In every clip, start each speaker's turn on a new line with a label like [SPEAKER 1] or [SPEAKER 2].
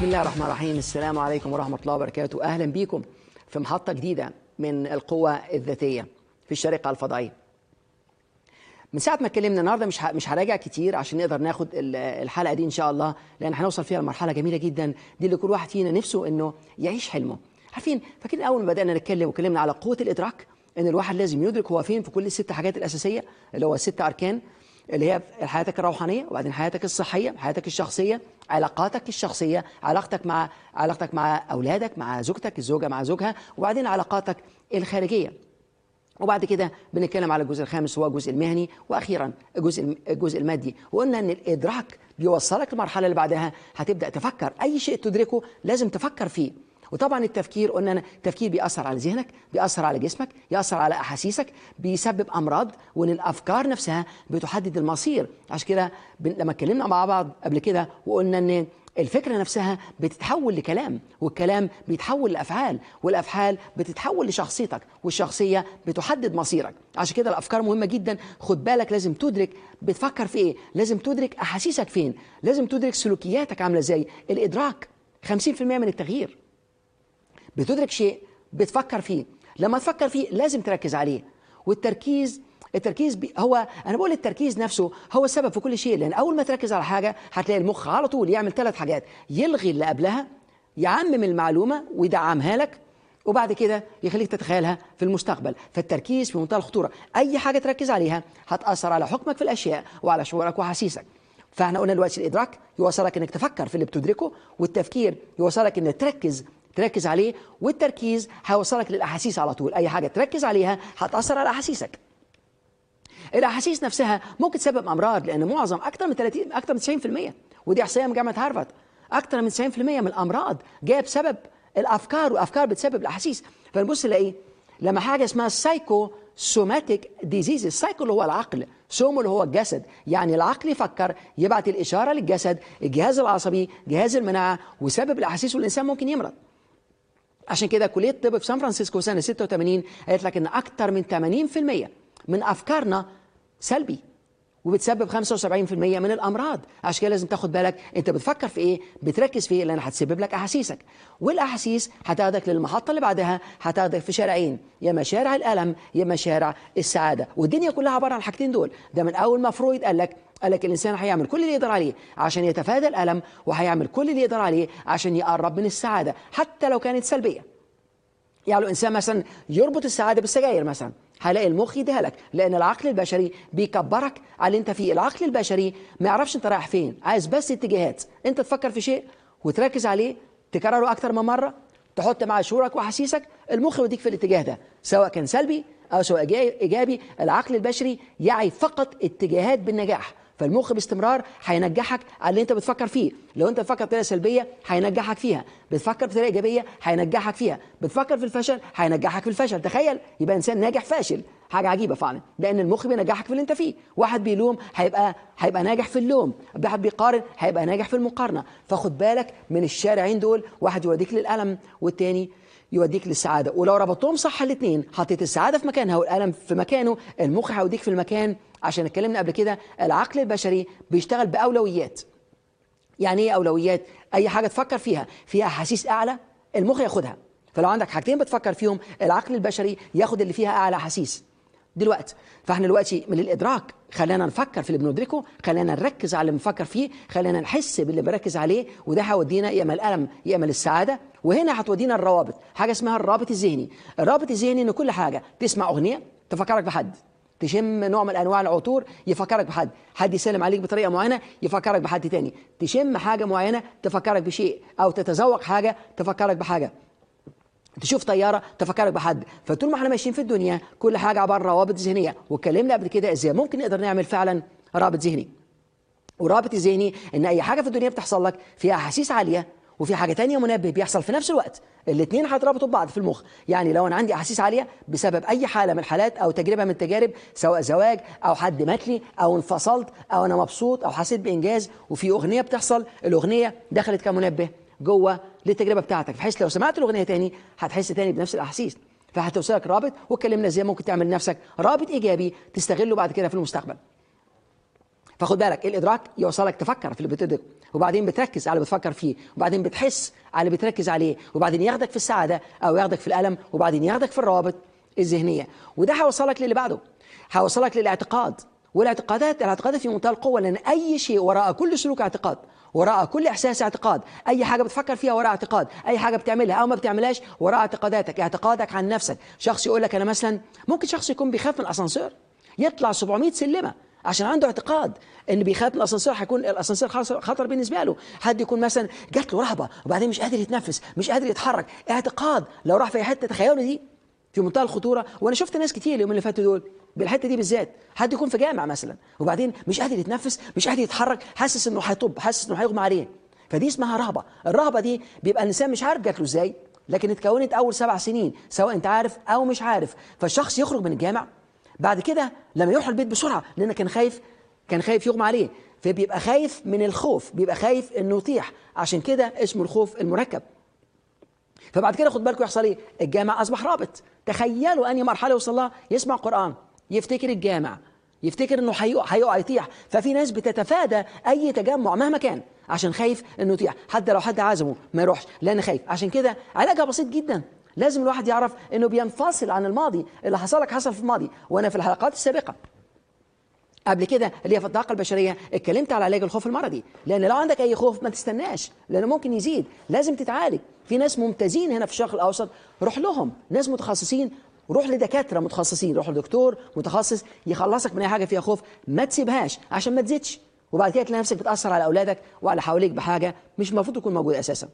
[SPEAKER 1] بسم الله الرحمن الرحيم السلام عليكم ورحمة الله وبركاته أهلا بكم في محطة جديدة من القوة الذاتية في الشركة الفضائية من ساعة ما اتكلمنا النهارده مش ه- مش هراجع كتير عشان نقدر ناخد ال- الحلقة دي إن شاء الله لأن هنوصل فيها لمرحلة جميلة جدا دي اللي كل واحد فينا نفسه إنه يعيش حلمه عارفين فاكرين أول ما بدأنا نتكلم وكلمنا على قوة الإدراك إن الواحد لازم يدرك هو فين في كل الست حاجات الأساسية اللي هو الست أركان اللي هي حياتك الروحانيه وبعدين حياتك الصحيه حياتك الشخصيه علاقاتك الشخصيه علاقتك مع علاقتك مع اولادك مع زوجتك الزوجه مع زوجها وبعدين علاقاتك الخارجيه وبعد كده بنتكلم على الجزء الخامس هو الجزء المهني واخيرا الجزء الجزء المادي وقلنا ان الادراك بيوصلك للمرحله اللي بعدها هتبدا تفكر اي شيء تدركه لازم تفكر فيه وطبعا التفكير قلنا أنا التفكير بيأثر على ذهنك بيأثر على جسمك يأثر على أحاسيسك بيسبب أمراض وإن الأفكار نفسها بتحدد المصير عشان كده بن- لما اتكلمنا مع بعض قبل كده وقلنا إن الفكرة نفسها بتتحول لكلام والكلام بيتحول لأفعال والأفعال بتتحول لشخصيتك والشخصية بتحدد مصيرك عشان كده الأفكار مهمة جدا خد بالك لازم تدرك بتفكر في إيه لازم تدرك أحاسيسك فين لازم تدرك سلوكياتك عاملة إزاي الإدراك 50% من التغيير بتدرك شيء بتفكر فيه لما تفكر فيه لازم تركز عليه والتركيز التركيز بي هو انا بقول التركيز نفسه هو السبب في كل شيء لان اول ما تركز على حاجه هتلاقي المخ على طول يعمل ثلاث حاجات يلغي اللي قبلها يعمم المعلومه ويدعمها لك وبعد كده يخليك تتخيلها في المستقبل فالتركيز في منتهى الخطوره اي حاجه تركز عليها هتاثر على حكمك في الاشياء وعلى شعورك واحاسيسك فاحنا قلنا دلوقتي الادراك يوصلك انك تفكر في اللي بتدركه والتفكير يوصلك انك تركز تركز عليه والتركيز هيوصلك للاحاسيس على طول اي حاجه تركز عليها هتاثر على احاسيسك الاحاسيس نفسها ممكن تسبب امراض لان معظم اكثر من 30 اكثر من 90% ودي احصائيه من جامعه هارفارد اكثر من 90% من الامراض جايه بسبب الافكار والافكار بتسبب الاحاسيس فنبص نلاقي لما حاجه اسمها سايكو سوماتيك ديزيز السايكو اللي هو العقل سومو اللي هو الجسد يعني العقل يفكر يبعت الاشاره للجسد الجهاز العصبي جهاز المناعه ويسبب الاحاسيس والانسان ممكن يمرض عشان كده كليه الطب في سان فرانسيسكو سنه 86 قالت لك ان اكثر من 80% من افكارنا سلبي وبتسبب 75% من الامراض عشان كده لازم تاخد بالك انت بتفكر في ايه بتركز في ايه لان هتسبب لك احاسيسك والاحاسيس هتاخدك للمحطه اللي بعدها هتاخدك في شارعين يا اما شارع الالم يا اما شارع السعاده والدنيا كلها عباره عن الحاجتين دول ده من اول ما فرويد قال لك قال لك الانسان هيعمل كل اللي يقدر عليه عشان يتفادى الالم وهيعمل كل اللي يقدر عليه عشان يقرب من السعاده حتى لو كانت سلبيه يعني لو انسان مثلا يربط السعاده بالسجاير مثلا هلاقي المخ يديها لك لان العقل البشري بيكبرك على اللي انت فيه العقل البشري ما يعرفش انت رايح فين عايز بس اتجاهات انت تفكر في شيء وتركز عليه تكرره اكتر من مره تحط معاه شعورك واحاسيسك المخ يوديك في الاتجاه ده سواء كان سلبي او سواء جاي- ايجابي العقل البشري يعي فقط اتجاهات بالنجاح فالمخ باستمرار هينجحك على اللي انت بتفكر فيه لو انت بتفكر بطريقه سلبيه هينجحك فيها بتفكر بطريقه ايجابيه هينجحك فيها بتفكر في الفشل هينجحك في الفشل تخيل يبقى انسان ناجح فاشل حاجه عجيبه فعلا لان المخ بينجحك في اللي انت فيه واحد بيلوم هيبقى هيبقى ناجح في اللوم واحد بيقارن هيبقى ناجح في المقارنه فخد بالك من الشارعين دول واحد يوديك للالم والتاني يوديك للسعاده ولو ربطتهم صح الاثنين حطيت السعاده في مكانها والالم في مكانه المخ هيوديك في المكان عشان اتكلمنا قبل كده العقل البشري بيشتغل باولويات يعني ايه اولويات اي حاجه تفكر فيها فيها احاسيس اعلى المخ ياخدها فلو عندك حاجتين بتفكر فيهم العقل البشري ياخد اللي فيها اعلى احاسيس دلوقتي فاحنا دلوقتي من الادراك خلينا نفكر في اللي بندركه خلينا نركز على اللي بنفكر فيه خلينا نحس باللي بركز عليه وده هيودينا يا اما الالم يا اما للسعاده وهنا هتودينا الروابط حاجه اسمها الرابط الذهني الرابط الذهني ان كل حاجه تسمع اغنيه تفكرك بحد تشم نوع من انواع العطور يفكرك بحد حد يسلم عليك بطريقه معينه يفكرك بحد تاني تشم حاجه معينه تفكرك بشيء او تتذوق حاجه تفكرك بحاجه تشوف طياره تفكرك بحد فطول ما احنا ماشيين في الدنيا كل حاجه عباره عن روابط ذهنيه واتكلمنا قبل كده ازاي ممكن نقدر نعمل فعلا رابط ذهني والرابط الذهني ان اي حاجه في الدنيا بتحصل لك فيها احاسيس عاليه وفي حاجه تانية منبه بيحصل في نفس الوقت الاثنين هيتربطوا ببعض في المخ يعني لو انا عندي احاسيس عاليه بسبب اي حاله من الحالات او تجربه من التجارب سواء زواج او حد مات لي او انفصلت او انا مبسوط او حسيت بانجاز وفي اغنيه بتحصل الاغنيه دخلت كمنبه جوه للتجربه بتاعتك بحيث لو سمعت الاغنيه تاني هتحس تاني بنفس الاحاسيس فهتوصلك رابط واتكلمنا ازاي ممكن تعمل لنفسك رابط ايجابي تستغله بعد كده في المستقبل فخد بالك الادراك يوصلك تفكر في اللي بتدرك وبعدين بتركز على اللي بتفكر فيه وبعدين بتحس على اللي بتركز عليه وبعدين ياخدك في السعاده او ياخدك في الالم وبعدين ياخدك في الروابط الذهنيه وده هيوصلك للي بعده هيوصلك للاعتقاد والاعتقادات الاعتقادات في منتهى القوه لان اي شيء وراء كل سلوك اعتقاد وراء كل احساس اعتقاد اي حاجه بتفكر فيها وراء اعتقاد اي حاجه بتعملها او ما بتعملهاش وراء اعتقاداتك اعتقادك عن نفسك شخص يقول لك انا مثلا ممكن شخص يكون بيخاف من الاسانسير يطلع 700 سلمه عشان عنده اعتقاد ان بيخاف من الاسانسير هيكون الاسانسير خطر بالنسبه له حد يكون مثلا جات له رهبه وبعدين مش قادر يتنفس مش قادر يتحرك اعتقاد لو راح في اي حته تخيلوا دي في منتهى الخطوره وانا شفت ناس كتير اليومين اللي فاتوا دول بالحته دي بالذات حد يكون في جامع مثلا وبعدين مش قادر يتنفس مش قادر يتحرك حاسس انه هيطب حاسس انه هيغمى عليه فدي اسمها رهبه الرهبه دي بيبقى الانسان مش عارف جات له ازاي لكن اتكونت اول سبع سنين سواء انت عارف او مش عارف فالشخص يخرج من الجامع بعد كده لما يروح البيت بسرعه لان كان خايف كان خايف يغمى عليه فبيبقى خايف من الخوف بيبقى خايف انه يطيح عشان كده اسمه الخوف المركب فبعد كده خد بالكم يحصل ايه الجامع اصبح رابط تخيلوا انهي مرحله يوصل لها يسمع قران يفتكر الجامع يفتكر انه هيقع يطيح ففي ناس بتتفادى اي تجمع مهما كان عشان خايف انه يطيح حتى لو حد عزمه ما يروحش لان خايف عشان كده علاجها بسيط جدا لازم الواحد يعرف انه بينفصل عن الماضي اللي حصل لك حصل في الماضي وانا في الحلقات السابقه قبل كده اللي هي في الطاقه البشريه اتكلمت على علاج الخوف المرضي لان لو عندك اي خوف ما تستناش لانه ممكن يزيد لازم تتعالج في ناس ممتازين هنا في الشرق الاوسط روح لهم ناس متخصصين روح لدكاتره متخصصين روح لدكتور متخصص يخلصك من اي حاجه فيها خوف ما تسيبهاش عشان ما تزيدش وبعد كده تلاقي نفسك بتاثر على اولادك وعلى حواليك بحاجه مش المفروض تكون موجوده اساسا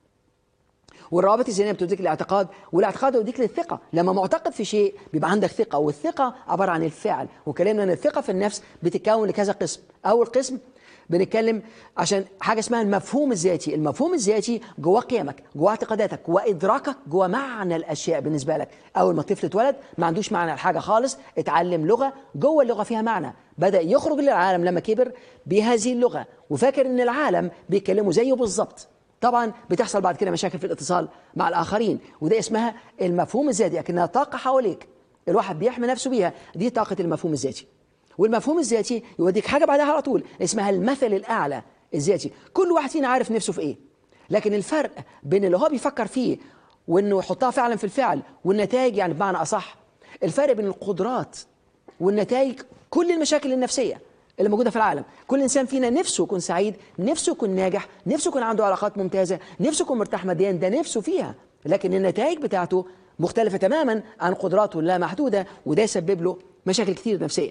[SPEAKER 1] والروابط الذهنيه بتوديك للاعتقاد والاعتقاد يوديك للثقه لما معتقد في شيء بيبقى عندك ثقه والثقه عباره عن الفعل وكلامنا ان الثقه في النفس بتتكون لكذا قسم اول قسم بنتكلم عشان حاجه اسمها المفهوم الذاتي المفهوم الذاتي جواه قيمك جواه اعتقاداتك وادراكك جواه معنى الاشياء بالنسبه لك اول ما الطفل اتولد ما عندوش معنى الحاجه خالص اتعلم لغه جوه اللغه فيها معنى بدا يخرج للعالم لما كبر بهذه اللغه وفاكر ان العالم بيتكلموا زيه بالظبط طبعا بتحصل بعد كده مشاكل في الاتصال مع الاخرين وده اسمها المفهوم الذاتي لكنها طاقه حواليك الواحد بيحمي نفسه بيها دي طاقه المفهوم الذاتي والمفهوم الذاتي يوديك حاجه بعدها على طول اسمها المثل الاعلى الذاتي كل واحد فينا عارف نفسه في ايه لكن الفرق بين اللي هو بيفكر فيه وانه يحطها فعلا في الفعل والنتائج يعني بمعنى اصح الفرق بين القدرات والنتائج كل المشاكل النفسيه اللي موجوده في العالم كل انسان فينا نفسه يكون سعيد نفسه يكون ناجح نفسه يكون عنده علاقات ممتازه نفسه يكون مرتاح ماديا ده نفسه فيها لكن النتائج بتاعته مختلفه تماما عن قدراته اللامحدوده وده يسبب له مشاكل كتير نفسيه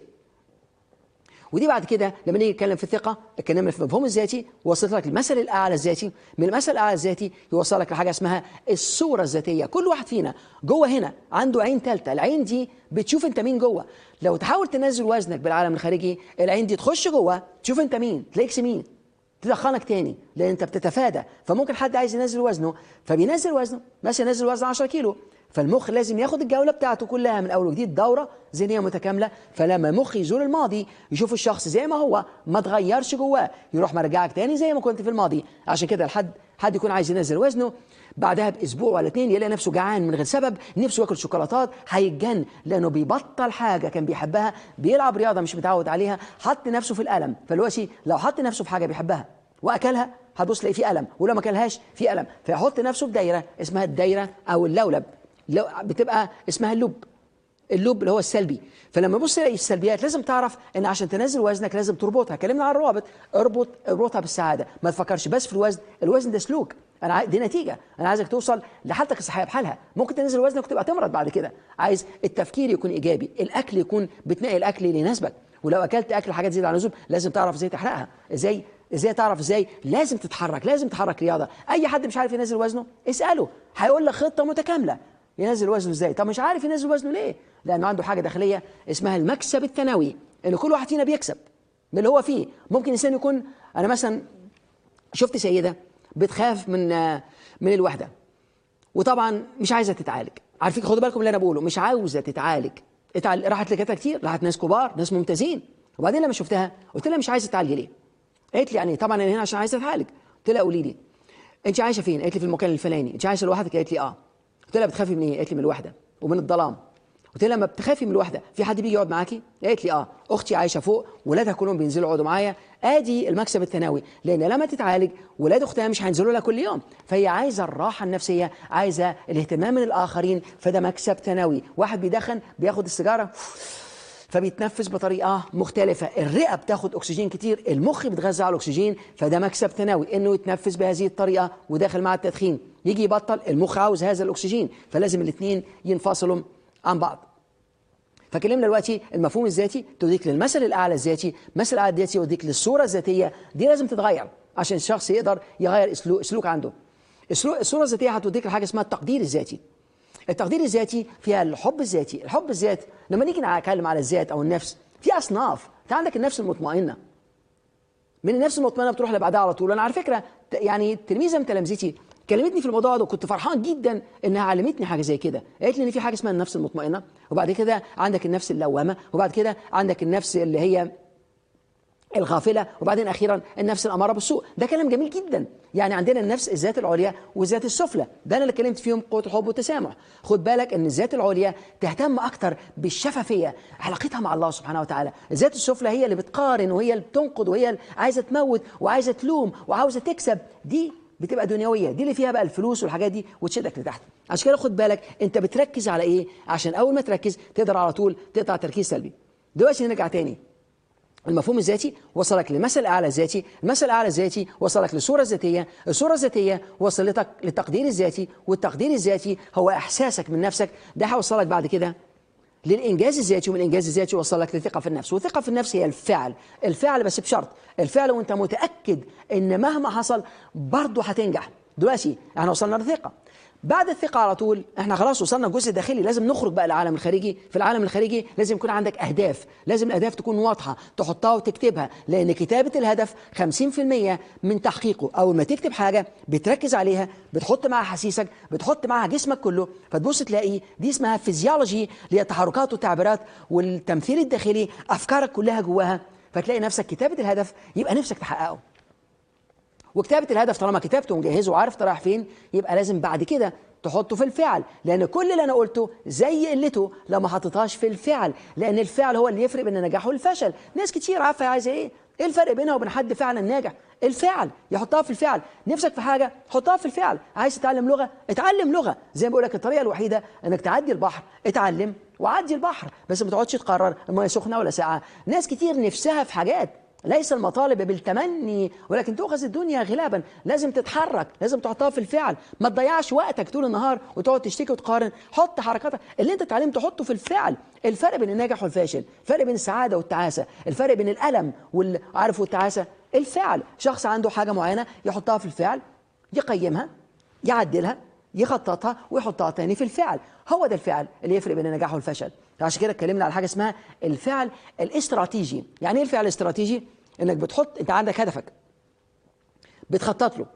[SPEAKER 1] ودي بعد كده لما نيجي نتكلم في الثقه اتكلمنا في المفهوم الذاتي وصلت لك المثل الاعلى الذاتي من المثل الاعلى الذاتي يوصلك لحاجه اسمها الصوره الذاتيه كل واحد فينا جوه هنا عنده عين ثالثه العين دي بتشوف انت مين جوه لو تحاول تنزل وزنك بالعالم الخارجي العين دي تخش جوه تشوف انت مين تلاقيك سمين تدخنك تاني لان انت بتتفادى فممكن حد عايز ينزل وزنه فبينزل وزنه مثلا ينزل وزنه 10 كيلو فالمخ لازم ياخد الجوله بتاعته كلها من اول وجديد دوره ذهنيه متكامله فلما المخ يزور الماضي يشوف الشخص زي ما هو ما تغيرش جواه يروح مرجعك تاني زي ما كنت في الماضي عشان كده لحد حد يكون عايز ينزل وزنه بعدها باسبوع ولا اتنين يلاقي نفسه جعان من غير سبب نفسه ياكل شوكولاتات هيتجن لانه بيبطل حاجه كان بيحبها بيلعب رياضه مش متعود عليها حط نفسه في الالم فالوقتي لو حط نفسه في حاجه بيحبها واكلها هتبص تلاقي في الم ولو ما اكلهاش في الم فيحط نفسه في دايره اسمها الدايره او اللولب لو بتبقى اسمها اللب اللب اللي هو السلبي فلما تبص تلاقي السلبيات لازم تعرف ان عشان تنزل وزنك لازم تربطها كلمنا عن الروابط اربط اربطها بالسعاده ما تفكرش بس في الوزن الوزن ده سلوك انا دي نتيجه انا عايزك توصل لحالتك الصحيه بحالها ممكن تنزل وزنك وتبقى تمرض بعد كده عايز التفكير يكون ايجابي الاكل يكون بتنقي الاكل اللي يناسبك ولو اكلت اكل حاجات زياده عن اللزوم لازم تعرف ازاي تحرقها ازاي ازاي تعرف ازاي لازم تتحرك لازم تحرك رياضه اي حد مش عارف ينزل وزنه اساله هيقول لك خطه متكامله ينزل وزنه ازاي طب مش عارف ينزل وزنه ليه لانه عنده حاجه داخليه اسمها المكسب الثانوي ان كل واحد فينا بيكسب من اللي هو فيه ممكن انسان يكون انا مثلا شفت سيده بتخاف من من الوحده وطبعا مش عايزه تتعالج عارفين خدوا بالكم اللي انا بقوله مش عاوزه تتعالج اتعال... راحت لكاتره كتير راحت ناس كبار ناس ممتازين وبعدين لما شفتها قلت لها مش عايزه تتعالجي ليه قالت لي يعني طبعا انا هنا عشان عايزه اتعالج قلت لها قولي لي انت عايشه فين قالت لي في المكان الفلاني انت عايشه لوحدك قالت لي اه قلت لها بتخافي من ايه قالت لي من الوحده ومن الظلام قلت لها لما بتخافي من الوحده في حد بيجي يقعد معاكي قالت لي اه اختي عايشه فوق ولادها كلهم بينزلوا يقعدوا معايا ادي المكسب الثانوي لان لما تتعالج ولاد اختها مش هينزلوا لها كل يوم فهي عايزه الراحه النفسيه عايزه الاهتمام من الاخرين فده مكسب ثانوي واحد بيدخن بياخد السيجاره فبيتنفس بطريقه مختلفه الرئه بتاخد اكسجين كتير المخ بيتغذى على الاكسجين فده مكسب ثانوي انه يتنفس بهذه الطريقه وداخل مع التدخين يجي يبطل المخ عاوز هذا الاكسجين فلازم الاثنين ينفصلوا عن بعض فكلمنا دلوقتي المفهوم الذاتي توديك للمثل الاعلى الذاتي المثل الاعلى الذاتي يوديك للصوره الذاتيه دي لازم تتغير عشان الشخص يقدر يغير اسلوك, سلوك عنده الصوره الذاتيه هتوديك لحاجه اسمها التقدير الذاتي التقدير الذاتي فيها الحب الذاتي الحب الذات لما نيجي نتكلم على الذات او النفس في اصناف انت عندك النفس المطمئنه من النفس المطمئنه بتروح لبعدها على طول انا على فكره يعني تلميذه من تلامذتي كلمتني في الموضوع ده وكنت فرحان جدا انها علمتني حاجه زي كده قالت لي ان في حاجه اسمها النفس المطمئنه وبعد كده عندك النفس اللوامه وبعد كده عندك النفس اللي هي الغافلة وبعدين أخيرا النفس الأمارة بالسوء ده كلام جميل جدا يعني عندنا النفس الذات العليا والذات السفلى ده أنا اللي اتكلمت فيهم قوة الحب والتسامح خد بالك أن الذات العليا تهتم أكتر بالشفافية علاقتها مع الله سبحانه وتعالى الذات السفلى هي اللي بتقارن وهي اللي بتنقد وهي اللي عايزة تموت وعايزة تلوم وعاوزة تكسب دي بتبقى دنيويه دي اللي فيها بقى الفلوس والحاجات دي وتشدك لتحت عشان كده خد بالك انت بتركز على ايه عشان اول ما تركز تقدر على طول تقطع تركيز سلبي دلوقتي نرجع تاني المفهوم الذاتي وصلك لمثل اعلى ذاتي المثل الاعلى الذاتي وصلك لصوره ذاتيه الصوره الذاتيه وصلتك للتقدير الذاتي والتقدير الذاتي هو احساسك من نفسك ده هيوصلك بعد كده للانجاز الذاتي ومن الانجاز الذاتي وصلك للثقه في النفس والثقه في النفس هي الفعل الفعل بس بشرط الفعل وانت متاكد ان مهما حصل برضه هتنجح دلوقتي احنا وصلنا للثقه بعد الثقة على طول احنا خلاص وصلنا الجزء الداخلي لازم نخرج بقى للعالم الخارجي في العالم الخارجي لازم يكون عندك أهداف لازم الأهداف تكون واضحة تحطها وتكتبها لأن كتابة الهدف 50% من تحقيقه أول ما تكتب حاجة بتركز عليها بتحط معاها حسيسك بتحط معاها جسمك كله فتبص تلاقي دي اسمها فيزيولوجي اللي هي التحركات والتعبيرات والتمثيل الداخلي أفكارك كلها جواها فتلاقي نفسك كتابة الهدف يبقى نفسك تحققه وكتابة الهدف طالما كتابته ومجهزه وعارف رايح فين يبقى لازم بعد كده تحطه في الفعل لان كل اللي انا قلته زي قلته لو ما حطيتهاش في الفعل لان الفعل هو اللي يفرق بين النجاح والفشل ناس كتير عارفه عايزه ايه ايه الفرق بينها وبين حد فعلا ناجح الفعل يحطها في الفعل نفسك في حاجه حطها في الفعل عايز تتعلم لغه اتعلم لغه زي ما بقول لك الطريقه الوحيده انك تعدي البحر اتعلم وعدي البحر بس ما تقعدش تقرر الميه سخنه ولا ساقعه ناس كتير نفسها في حاجات ليس المطالب بالتمني ولكن تؤخذ الدنيا غلابا لازم تتحرك لازم تحطها في الفعل ما تضيعش وقتك طول النهار وتقعد تشتكي وتقارن حط حركاتك اللي انت اتعلمته حطه في الفعل الفرق بين الناجح والفاشل الفرق بين السعاده والتعاسه الفرق بين الالم والعارف والتعاسه الفعل شخص عنده حاجه معينه يحطها في الفعل يقيمها يعدلها يخططها ويحطها تاني في الفعل هو ده الفعل اللي يفرق بين النجاح والفشل عشان كده اتكلمنا على حاجه اسمها الفعل الاستراتيجي يعني ايه الفعل الاستراتيجي انك بتحط انت عندك هدفك بتخطط له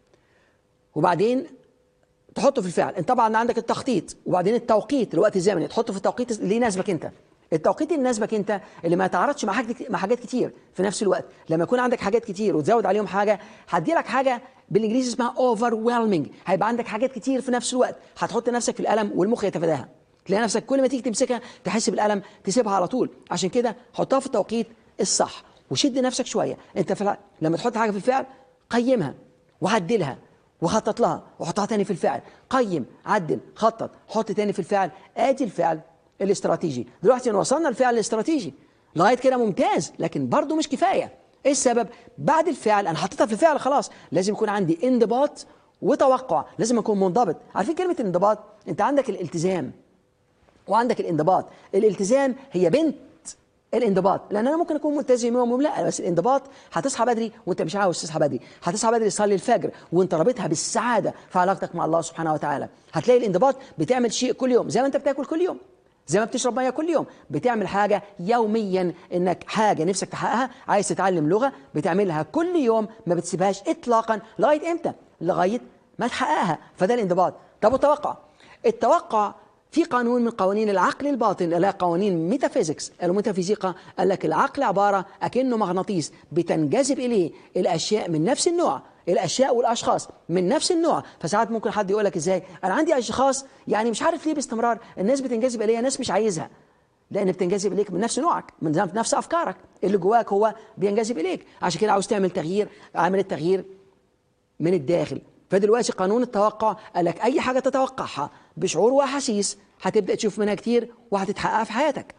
[SPEAKER 1] وبعدين تحطه في الفعل انت طبعا عندك التخطيط وبعدين التوقيت الوقت الزمني تحطه في التوقيت اللي يناسبك انت التوقيت اللي يناسبك انت اللي ما يتعارضش مع حاجات مع حاجات كتير في نفس الوقت لما يكون عندك حاجات كتير وتزود عليهم حاجه هدي لك حاجه بالانجليزي اسمها overwhelming هيبقى عندك حاجات كتير في نفس الوقت هتحط نفسك في الالم والمخ يتفاداها تلاقي نفسك كل ما تيجي تمسكها تحس بالالم تسيبها على طول عشان كده حطها في التوقيت الصح وشد نفسك شويه انت في لما تحط حاجه في الفعل قيمها وعدلها وخطط لها وحطها تاني في الفعل قيم عدل خطط حط تاني في الفعل ادي الفعل الاستراتيجي دلوقتي وصلنا للفعل الاستراتيجي لغايه كده ممتاز لكن برضه مش كفايه ايه السبب بعد الفعل انا حطيتها في الفعل خلاص لازم يكون عندي انضباط وتوقع لازم اكون منضبط عارفين كلمه الانضباط انت عندك الالتزام وعندك الانضباط الالتزام هي بنت الانضباط لان انا ممكن اكون ملتزم يوم لا بس الانضباط هتصحى بدري وانت مش عاوز تصحى بدري هتصحى بدري تصلي الفجر وانت رابطها بالسعاده في علاقتك مع الله سبحانه وتعالى هتلاقي الانضباط بتعمل شيء كل يوم زي ما انت بتاكل كل يوم زي ما بتشرب ميه كل يوم بتعمل حاجه يوميا انك حاجه نفسك تحققها عايز تتعلم لغه بتعملها كل يوم ما بتسيبهاش اطلاقا لغايه امتى لغايه ما تحققها فده الانضباط طب والتوقع التوقع في قانون من قوانين العقل الباطن لا قوانين ميتافيزيكس الميتافيزيقا قال لك العقل عباره اكنه مغناطيس بتنجذب اليه الاشياء من نفس النوع الاشياء والاشخاص من نفس النوع فساعات ممكن حد يقول لك ازاي انا عندي اشخاص يعني مش عارف ليه باستمرار الناس بتنجذب اليها ناس مش عايزها لان بتنجذب اليك من نفس نوعك من نفس افكارك اللي جواك هو بينجذب اليك عشان كده عاوز تعمل تغيير عامل التغيير من الداخل فدلوقتي قانون التوقع قال لك اي حاجه تتوقعها بشعور واحاسيس هتبدا تشوف منها كتير وهتتحقق في حياتك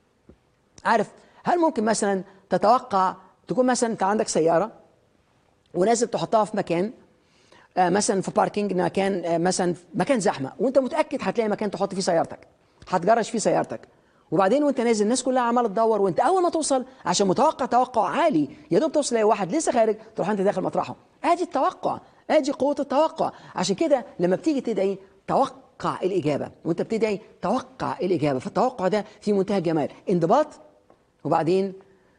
[SPEAKER 1] عارف هل ممكن مثلا تتوقع تكون مثلا انت عندك سياره ونازل تحطها في مكان آه مثلا في باركينج مكان آه مثلا مكان زحمه وانت متاكد هتلاقي مكان تحط فيه سيارتك هتجرش فيه سيارتك وبعدين وانت نازل الناس كلها عماله تدور وانت اول ما توصل عشان متوقع توقع عالي يا دوب توصل واحد لسه خارج تروح انت داخل مطرحه ادي التوقع ادي قوه التوقع عشان كده لما بتيجي تدعي توقع الاجابه وانت بتدعي توقع الاجابه فالتوقع ده في منتهى الجمال انضباط وبعدين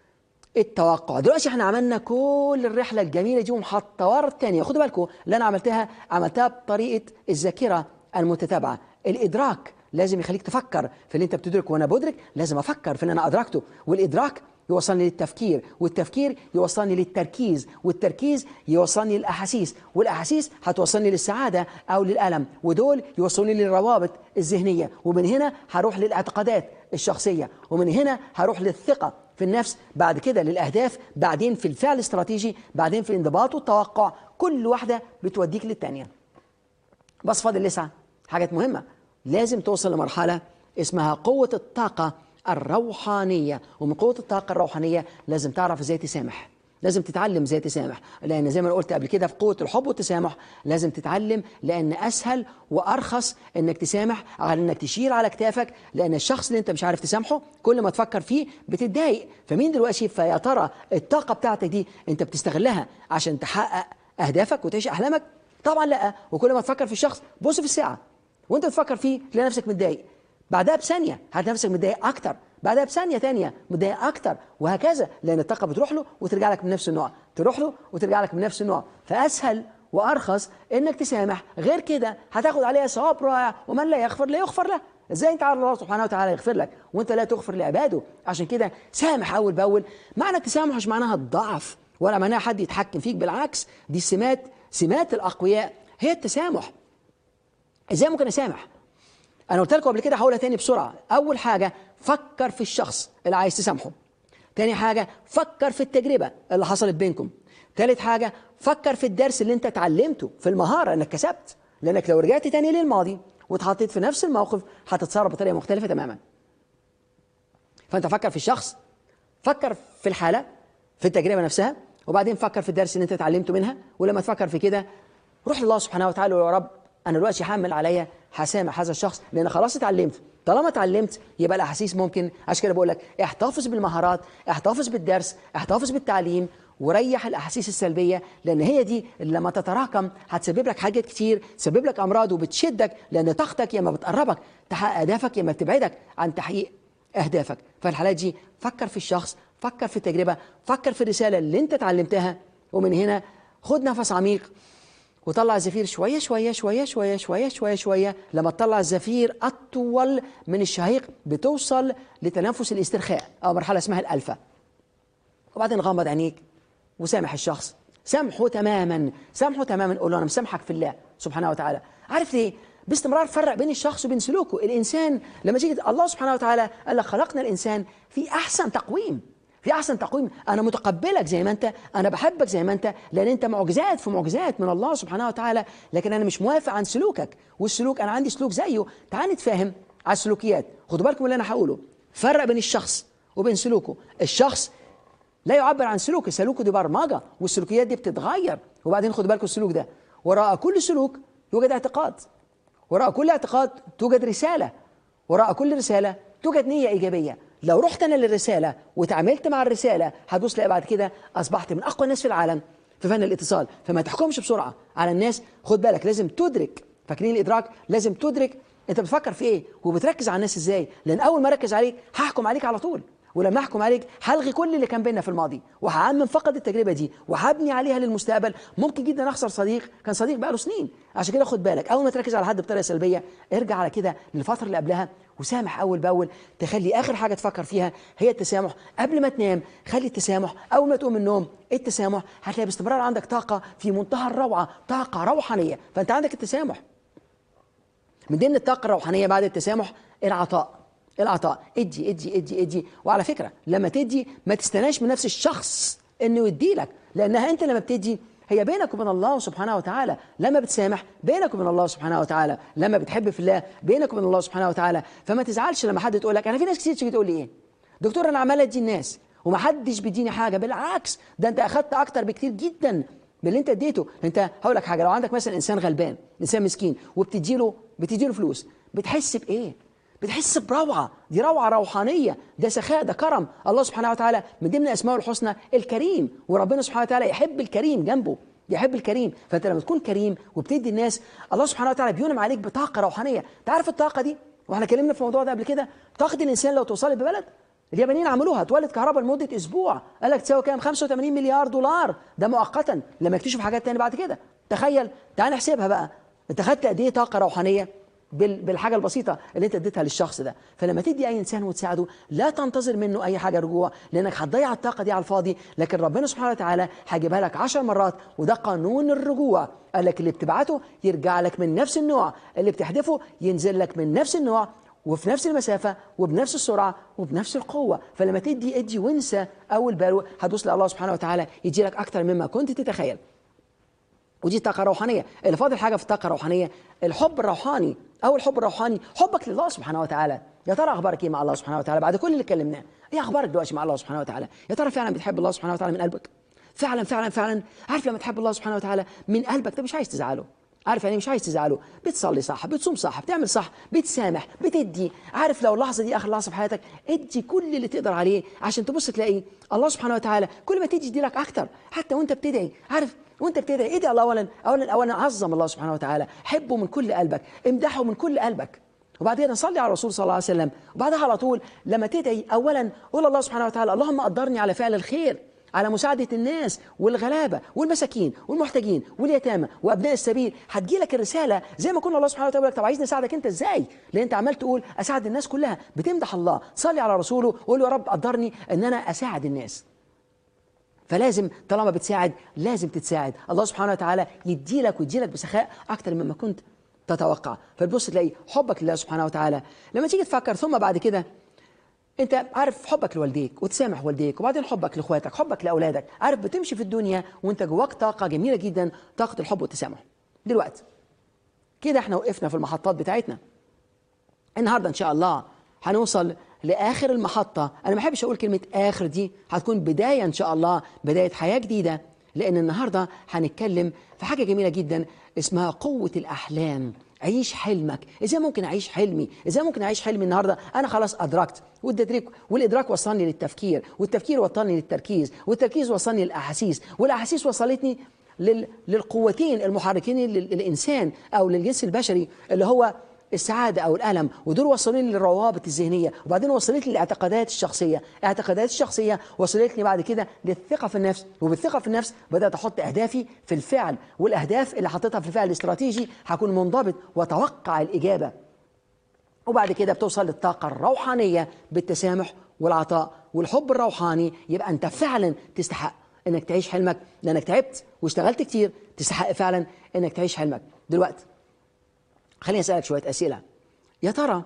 [SPEAKER 1] التوقع دلوقتي احنا عملنا كل الرحله الجميله دي ومحطوره الثانيه خدوا بالكم اللي انا عملتها عملتها بطريقه الذاكره المتتابعه الادراك لازم يخليك تفكر في اللي انت بتدرك وانا بدرك لازم افكر في اللي انا ادركته والادراك يوصلني للتفكير والتفكير يوصلني للتركيز والتركيز يوصلني للاحاسيس والاحاسيس هتوصلني للسعاده او للالم ودول يوصلوني للروابط الذهنيه ومن هنا هروح للاعتقادات الشخصيه ومن هنا هروح للثقه في النفس بعد كده للاهداف بعدين في الفعل الاستراتيجي بعدين في الانضباط والتوقع كل واحده بتوديك للثانيه بس فاضل لسه حاجات مهمه لازم توصل لمرحله اسمها قوه الطاقه الروحانيه ومن قوه الطاقه الروحانيه لازم تعرف ازاي تسامح لازم تتعلم ازاي تسامح لان زي ما انا قلت قبل كده في قوه الحب والتسامح لازم تتعلم لان اسهل وارخص انك تسامح على انك تشيل على كتافك لان الشخص اللي انت مش عارف تسامحه كل ما تفكر فيه بتتضايق فمين دلوقتي فيا ترى الطاقه بتاعتك دي انت بتستغلها عشان تحقق اهدافك وتعيش احلامك طبعا لا وكل ما تفكر في الشخص بص في الساعه وانت تفكر فيه تلاقي نفسك متضايق بعدها بثانيه هتلاقي نفسك متضايق اكتر بعدها بثانيه ثانيه متضايق اكتر وهكذا لان الطاقه بتروح له وترجع لك من نفس النوع تروح له وترجع لك من نفس النوع فاسهل وارخص انك تسامح غير كده هتاخد عليها ثواب رائع ومن لا يغفر لا يغفر له ازاي انت على الله سبحانه وتعالى يغفر لك وانت لا تغفر لعباده عشان كده سامح اول باول معنى التسامح مش معناها الضعف ولا معناها حد يتحكم فيك بالعكس دي سمات سمات الاقوياء هي التسامح ازاي ممكن اسامح انا قلت لكم قبل كده هقولها تاني بسرعه اول حاجه فكر في الشخص اللي عايز تسامحه تاني حاجه فكر في التجربه اللي حصلت بينكم تالت حاجه فكر في الدرس اللي انت اتعلمته في المهاره انك كسبت لانك لو رجعت تاني للماضي واتحطيت في نفس الموقف هتتصرف بطريقه مختلفه تماما فانت فكر في الشخص فكر في الحاله في التجربه نفسها وبعدين فكر في الدرس اللي انت اتعلمته منها ولما تفكر في كده روح لله سبحانه وتعالى ويا رب انا دلوقتي حامل عليا هسامح هذا الشخص لان خلاص اتعلمت طالما اتعلمت يبقى الاحاسيس ممكن عشان كده بقول لك احتفظ بالمهارات احتفظ بالدرس احتفظ بالتعليم وريح الاحاسيس السلبيه لان هي دي اللي لما تتراكم هتسبب لك حاجات كتير تسبب لك امراض وبتشدك لان طاقتك يا اما بتقربك تحقق اهدافك يا اما بتبعدك عن تحقيق اهدافك فالحالات دي فكر في الشخص فكر في التجربه فكر في الرساله اللي انت اتعلمتها ومن هنا خد نفس عميق وطلع الزفير شوية شوية شوية شوية شوية شوية شوية لما تطلع الزفير أطول من الشهيق بتوصل لتنفس الاسترخاء أو مرحلة اسمها الألفا وبعدين غمض عينيك وسامح الشخص سامحه تماما سامحه تماما قول له أنا مسامحك في الله سبحانه وتعالى عارف ليه؟ باستمرار فرق بين الشخص وبين سلوكه الإنسان لما تيجي الله سبحانه وتعالى قال لك خلقنا الإنسان في أحسن تقويم في احسن تقويم انا متقبلك زي ما انت انا بحبك زي ما انت لان انت معجزات في معجزات من الله سبحانه وتعالى لكن انا مش موافق عن سلوكك والسلوك انا عندي سلوك زيه تعال نتفاهم على السلوكيات خدوا بالكم اللي انا هقوله فرق بين الشخص وبين سلوكه الشخص لا يعبر عن سلوكه سلوكه دي برمجه والسلوكيات دي بتتغير وبعدين خدوا بالكم السلوك ده وراء كل سلوك يوجد اعتقاد وراء كل اعتقاد توجد رساله وراء كل رساله توجد نيه ايجابيه لو رحت انا للرساله وتعاملت مع الرساله هتبص تلاقي بعد كده اصبحت من اقوى الناس في العالم في فن الاتصال فما تحكمش بسرعه على الناس خد بالك لازم تدرك فاكرين الادراك لازم تدرك انت بتفكر في ايه وبتركز على الناس ازاي لان اول ما اركز عليك هحكم عليك على طول ولما احكم عليك هلغي كل اللي كان بيننا في الماضي وهعمم فقط التجربه دي وهبني عليها للمستقبل ممكن جدا اخسر صديق كان صديق بقاله سنين عشان كده خد بالك اول ما تركز على حد بطريقه سلبيه ارجع على كده للفتره اللي قبلها وسامح اول باول تخلي اخر حاجه تفكر فيها هي التسامح قبل ما تنام خلي التسامح اول ما تقوم من النوم التسامح هتلاقي باستمرار عندك طاقه في منتهى الروعه طاقه روحانيه فانت عندك التسامح من ضمن الطاقه الروحانيه بعد التسامح العطاء العطاء ادي ادي ادي ادي وعلى فكره لما تدي ما تستناش من نفس الشخص انه يدي لك لانها انت لما بتدي هي بينك وبين الله سبحانه وتعالى لما بتسامح بينك وبين الله سبحانه وتعالى لما بتحب في الله بينك وبين الله سبحانه وتعالى فما تزعلش لما حد تقول لك انا في ناس كتير تيجي تقول لي ايه دكتور انا عمال ادي الناس ومحدش بيديني حاجه بالعكس ده انت اخدت اكتر بكتير جدا من اللي انت اديته انت هقول لك حاجه لو عندك مثلا انسان غلبان انسان مسكين وبتديله بتديله فلوس بتحس بايه بتحس بروعه دي روعه روحانيه ده سخاء ده كرم الله سبحانه وتعالى من ضمن اسمائه الحسنى الكريم وربنا سبحانه وتعالى يحب الكريم جنبه يحب الكريم فانت لما تكون كريم وبتدي الناس الله سبحانه وتعالى بينعم عليك بطاقه روحانيه تعرف الطاقه دي واحنا اتكلمنا في الموضوع ده قبل كده طاقه الانسان لو توصل ببلد اليابانيين عملوها تولد كهرباء لمده اسبوع قال لك تساوي كام 85 مليار دولار ده مؤقتا لما يكتشفوا حاجات تانية بعد كده تخيل تعال نحسبها بقى انت خدت قد ايه طاقه روحانيه بالحاجه البسيطه اللي انت اديتها للشخص ده فلما تدي اي انسان وتساعده لا تنتظر منه اي حاجه رجوع لانك هتضيع الطاقه دي على الفاضي لكن ربنا سبحانه وتعالى هيجيبها لك عشر مرات وده قانون الرجوع قال لك اللي بتبعته يرجع لك من نفس النوع اللي بتحدفه ينزل لك من نفس النوع وفي نفس المسافة وبنفس السرعة وبنفس القوة فلما تدي ادي وانسى أول باله هتوصل الله سبحانه وتعالى يدي لك أكتر مما كنت تتخيل ودي طاقة روحانية اللي فاضل حاجة في الطاقة الروحانية الحب الروحاني أو الحب الروحاني حبك لله سبحانه وتعالى يا ترى أخبارك إيه مع الله سبحانه وتعالى بعد كل اللي اتكلمناه إيه أخبارك دلوقتي مع الله سبحانه وتعالى يا ترى فعلا بتحب الله سبحانه وتعالى من قلبك فعلا فعلا فعلا عارف لما تحب الله سبحانه وتعالى من قلبك ده مش عايز تزعله عارف يعني مش عايز تزعله بتصلي صح بتصوم صح بتعمل صح بتسامح بتدي عارف لو اللحظه دي اخر لحظه في حياتك ادي كل اللي تقدر عليه عشان تبص تلاقي الله سبحانه وتعالى كل ما تدي يدي لك اكتر حتى وانت بتدعي عارف وانت بتدعي ادعي الله اولا اولا اولا عظم الله سبحانه وتعالى حبه من كل قلبك امدحه من كل قلبك وبعدين صلي على الرسول صلى الله عليه وسلم وبعدها على طول لما تدعي اولا قول الله سبحانه وتعالى اللهم قدرني على فعل الخير على مساعدة الناس والغلابة والمساكين والمحتاجين واليتامى وأبناء السبيل هتجي لك الرسالة زي ما كنا الله سبحانه وتعالى طب عايزني أساعدك أنت إزاي؟ لأن أنت عمال تقول أساعد الناس كلها بتمدح الله صلي على رسوله وقول له يا رب قدرني أن أنا أساعد الناس فلازم طالما بتساعد لازم تتساعد الله سبحانه وتعالى يدي لك ويدي لك بسخاء أكتر مما كنت تتوقع فتبص تلاقي حبك لله سبحانه وتعالى لما تيجي تفكر ثم بعد كده انت عارف حبك لوالديك وتسامح والديك وبعدين حبك لاخواتك حبك لاولادك عارف بتمشي في الدنيا وانت جواك طاقه جميله جدا طاقه الحب والتسامح دلوقتي كده احنا وقفنا في المحطات بتاعتنا النهارده ان شاء الله هنوصل لاخر المحطه انا ما بحبش اقول كلمه اخر دي هتكون بدايه ان شاء الله بدايه حياه جديده لان النهارده هنتكلم في حاجه جميله جدا اسمها قوه الاحلام عيش حلمك ازاي ممكن اعيش حلمي ازاي ممكن اعيش حلمي النهارده انا خلاص ادركت والتدريك والادراك وصلني للتفكير والتفكير وصلني للتركيز والتركيز وصلني للاحاسيس والاحاسيس وصلتني لل... للقوتين المحركين للانسان او للجنس البشري اللي هو السعادة أو الألم ودول وصلوني للروابط الذهنية وبعدين وصلتني للاعتقادات الشخصية اعتقادات الشخصية وصلتني بعد كده للثقة في النفس وبالثقة في النفس بدأت أحط أهدافي في الفعل والأهداف اللي حطيتها في الفعل الاستراتيجي هكون منضبط وأتوقع الإجابة وبعد كده بتوصل للطاقة الروحانية بالتسامح والعطاء والحب الروحاني يبقى أنت فعلا تستحق انك تعيش حلمك لانك تعبت واشتغلت كتير تستحق فعلا انك تعيش حلمك دلوقتي خليني اسالك شويه اسئله يا ترى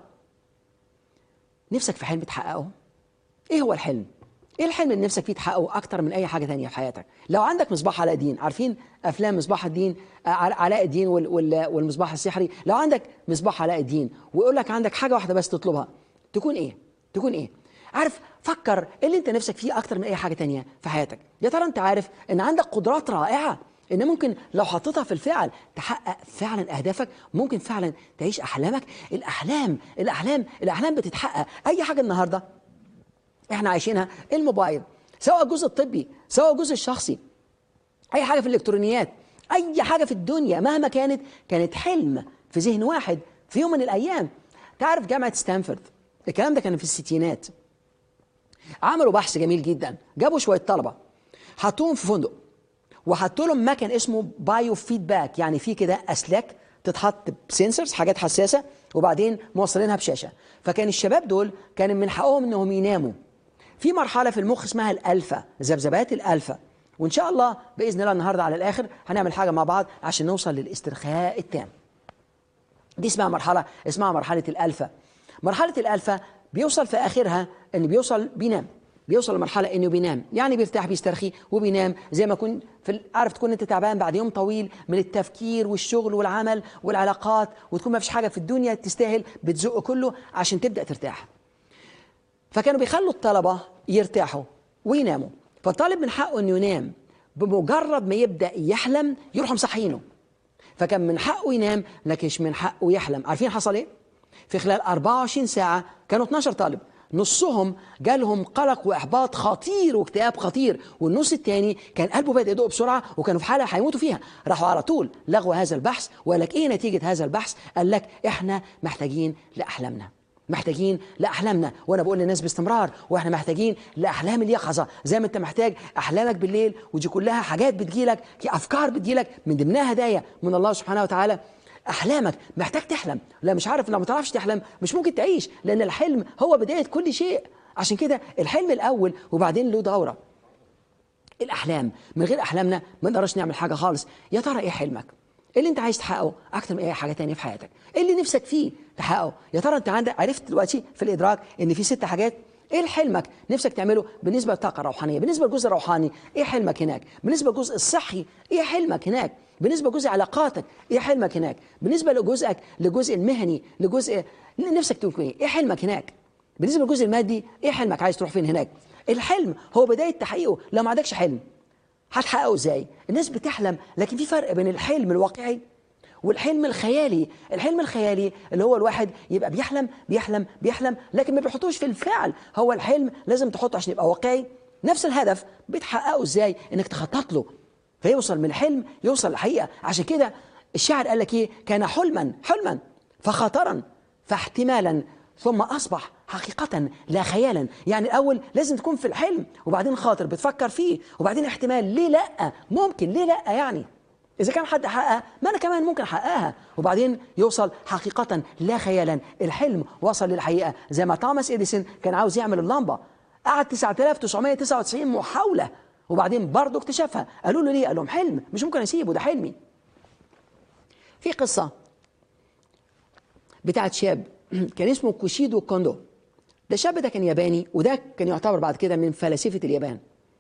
[SPEAKER 1] نفسك في حلم تحققه ايه هو الحلم ايه الحلم اللي نفسك فيه تحققه اكتر من اي حاجه تانية في حياتك لو عندك مصباح علاء الدين عارفين افلام مصباح الدين علاء الدين والمصباح السحري لو عندك مصباح علاء الدين ويقول لك عندك حاجه واحده بس تطلبها تكون ايه تكون ايه عارف فكر ايه اللي انت نفسك فيه اكتر من اي حاجه تانية في حياتك يا ترى انت عارف ان عندك قدرات رائعه ان ممكن لو حطيتها في الفعل تحقق فعلا اهدافك ممكن فعلا تعيش احلامك الاحلام الاحلام الاحلام بتتحقق اي حاجه النهارده احنا عايشينها الموبايل سواء الجزء الطبي سواء الجزء الشخصي اي حاجه في الالكترونيات اي حاجه في الدنيا مهما كانت كانت حلم في ذهن واحد في يوم من الايام تعرف جامعه ستانفورد الكلام ده كان في الستينات عملوا بحث جميل جدا جابوا شويه طلبه حطوهم في فندق وحطوا لهم مكان اسمه بايو فيدباك يعني في كده اسلاك تتحط بسنسرز حاجات حساسه وبعدين موصلينها بشاشه فكان الشباب دول كان من حقهم انهم يناموا في مرحله في المخ اسمها الالفا ذبذبات الالفا وان شاء الله باذن الله النهارده على الاخر هنعمل حاجه مع بعض عشان نوصل للاسترخاء التام دي اسمها مرحله اسمها مرحله الالفا مرحله الالفا بيوصل في اخرها ان بيوصل بينام بيوصل لمرحله انه بينام يعني بيرتاح بيسترخي وبينام زي ما كنت في عارف تكون انت تعبان بعد يوم طويل من التفكير والشغل والعمل والعلاقات وتكون ما فيش حاجه في الدنيا تستاهل بتزق كله عشان تبدا ترتاح فكانوا بيخلوا الطلبه يرتاحوا ويناموا فالطالب من حقه انه ينام بمجرد ما يبدا يحلم يروحوا مصحينه فكان من حقه ينام لكن مش من حقه يحلم عارفين حصل ايه في خلال 24 ساعه كانوا 12 طالب نصهم جالهم قلق واحباط خطير واكتئاب خطير والنص الثاني كان قلبه بدا يدق بسرعه وكانوا في حاله هيموتوا فيها راحوا على طول لغوا هذا البحث وقال لك ايه نتيجه هذا البحث قال لك احنا محتاجين لاحلامنا محتاجين لاحلامنا وانا بقول للناس باستمرار واحنا محتاجين لاحلام اليقظه زي ما انت محتاج احلامك بالليل ودي كلها حاجات بتجيلك افكار بتجيلك من ضمنها هدايا من الله سبحانه وتعالى احلامك محتاج تحلم لا مش عارف لو ما تعرفش تحلم مش ممكن تعيش لان الحلم هو بدايه كل شيء عشان كده الحلم الاول وبعدين له دوره الاحلام من غير احلامنا ما نقدرش نعمل حاجه خالص يا ترى ايه حلمك ايه اللي انت عايز تحققه اكتر من اي حاجه تانية في حياتك ايه اللي نفسك فيه تحققه يا ترى انت عندك عرفت دلوقتي في الادراك ان في ست حاجات ايه حلمك نفسك تعمله بالنسبه للطاقه الروحانيه بالنسبه للجزء الروحاني ايه حلمك هناك بالنسبه للجزء الصحي ايه حلمك هناك بالنسبه لجزء علاقاتك ايه حلمك هناك بالنسبه لجزءك لجزء المهني لجزء نفسك تكون ايه ايه حلمك هناك بالنسبه للجزء المادي ايه حلمك عايز تروح فين هناك الحلم هو بدايه تحقيقه لو ما عندكش حلم هتحققه ازاي الناس بتحلم لكن في فرق بين الحلم الواقعي والحلم الخيالي الحلم الخيالي اللي هو الواحد يبقى بيحلم بيحلم بيحلم لكن ما بيحطوش في الفعل هو الحلم لازم تحطه عشان يبقى واقعي نفس الهدف بتحققه ازاي انك تخطط له فيوصل من الحلم يوصل للحقيقه عشان كده الشاعر قال لك ايه كان حلما حلما فخطرا فاحتمالا ثم اصبح حقيقة لا خيالا يعني الأول لازم تكون في الحلم وبعدين خاطر بتفكر فيه وبعدين احتمال ليه لأ ممكن ليه لأ يعني إذا كان حد حققها ما أنا كمان ممكن أحققها وبعدين يوصل حقيقة لا خيالا الحلم وصل للحقيقة زي ما توماس إديسون كان عاوز يعمل اللمبة قعد 9999 محاولة وبعدين برضه اكتشفها قالوا له ليه قال لهم حلم مش ممكن أسيبه ده حلمي في قصة بتاعت شاب كان اسمه كوشيدو كوندو ده الشاب ده كان ياباني وده كان يعتبر بعد كده من فلاسفة اليابان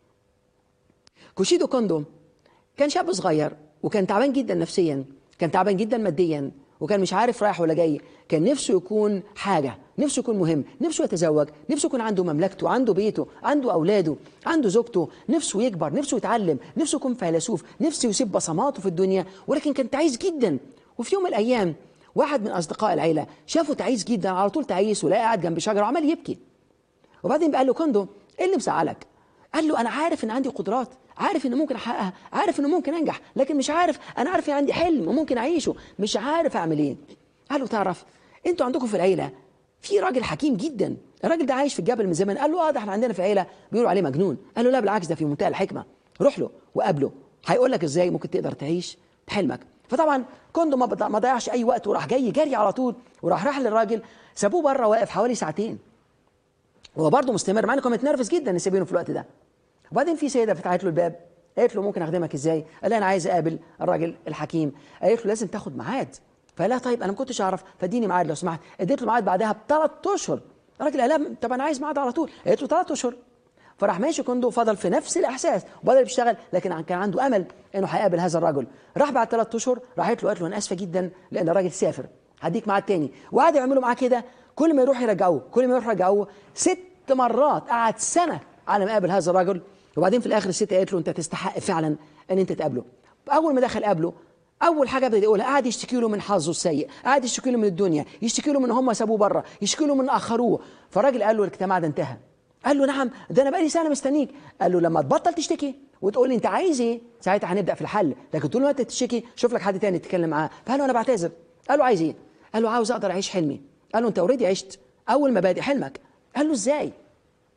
[SPEAKER 1] كوشيدو كوندو كان شاب صغير وكان تعبان جدا نفسيا كان تعبان جدا ماديا وكان مش عارف رايح ولا جاي كان نفسه يكون حاجة نفسه يكون مهم نفسه يتزوج نفسه يكون عنده مملكته عنده بيته عنده أولاده عنده زوجته نفسه يكبر نفسه يتعلم نفسه يكون فيلسوف نفسه يسيب بصماته في الدنيا ولكن كان تعيس جدا وفي يوم من الأيام واحد من أصدقاء العيلة شافه تعيس جدا على طول تعيس ولا قاعد جنب شجرة وعمال يبكي وبعدين قال له كوندو ايه اللي مزعلك قال له انا عارف ان عندي قدرات عارف ان ممكن احققها عارف ان ممكن انجح لكن مش عارف انا عارف ان عندي حلم وممكن اعيشه مش عارف اعمل ايه قال له تعرف انتوا عندكم في العيله في راجل حكيم جدا الراجل ده عايش في الجبل من زمان قال له اه ده احنا عندنا في العيله بيقولوا عليه مجنون قال له لا بالعكس ده في منتهى الحكمه روح له وقابله هيقول لك ازاي ممكن تقدر تعيش بحلمك فطبعا كوندو ما ضيعش اي وقت وراح جاي جري على طول وراح راح للراجل سابوه بره واقف حوالي ساعتين هو برضه مستمر مع انه كان متنرفز جدا ان سايبينه في الوقت ده وبعدين في سيده فتحت له الباب قالت له ممكن اخدمك ازاي؟ قال لها انا عايز اقابل الراجل الحكيم قالت له لازم تاخد ميعاد فقال لها طيب انا ما كنتش اعرف فاديني ميعاد لو سمحت اديت له ميعاد بعدها بثلاث اشهر الراجل قال لها طب انا عايز ميعاد على طول قالت له ثلاث اشهر فراح ماشي كوندو فضل في نفس الاحساس وبدل يشتغل لكن كان عنده امل انه هيقابل هذا الرجل راح بعد ثلاث اشهر راحت له قالت له انا اسفه جدا لان الراجل سافر هديك ميعاد تاني وقعدوا يعملوا معاه كده كل ما يروح يرجعوه كل ما يروح يرجعوه ست مرات قعد سنه على ما قابل هذا الرجل وبعدين في الاخر الست قالت له انت تستحق فعلا ان انت تقابله اول ما دخل قابله اول حاجه بدا يقولها قعد يشتكي له من حظه السيء قعد يشتكي له من الدنيا يشتكي له من هم سابوه بره يشتكي له من اخروه فالراجل قال له الاجتماع ده انتهى قال له نعم ده انا بقالي سنه مستنيك قال له لما تبطل تشتكي وتقول لي انت عايز ايه ساعتها هنبدا في الحل لكن طول ما انت تشتكي شوف لك حد تاني تتكلم معاه فقال له انا بعتذر قال له عايز ايه قال له عاوز اقدر اعيش حلمي قال له انت اوريدي عشت اول ما بادئ حلمك قال له ازاي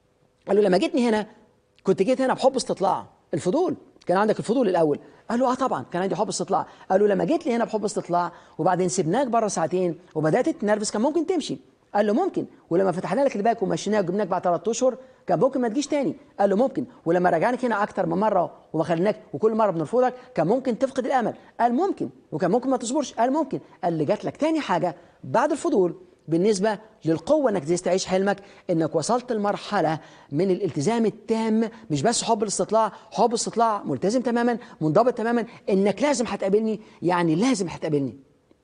[SPEAKER 1] قال له لما جيتني هنا كنت جيت هنا بحب استطلاع الفضول كان عندك الفضول الاول قال له اه طبعا كان عندي حب استطلاع قال له لما جيت لي هنا بحب استطلاع وبعدين سبناك بره ساعتين وبدات تتنرفز كان ممكن تمشي قال له ممكن ولما فتحنا لك الباك ومشيناك وجبناك بعد ثلاث اشهر كان ممكن ما تجيش تاني قال له ممكن ولما رجعناك هنا اكتر من مره وما خليناك وكل مره بنرفضك كان ممكن تفقد الامل قال ممكن وكان ممكن ما تصبرش قال ممكن قال اللي جات لك تاني حاجه بعد الفضول بالنسبة للقوة انك ازاي تعيش حلمك انك وصلت لمرحلة من الالتزام التام مش بس حب الاستطلاع حب الاستطلاع ملتزم تماما منضبط تماما انك لازم هتقابلني يعني لازم هتقابلني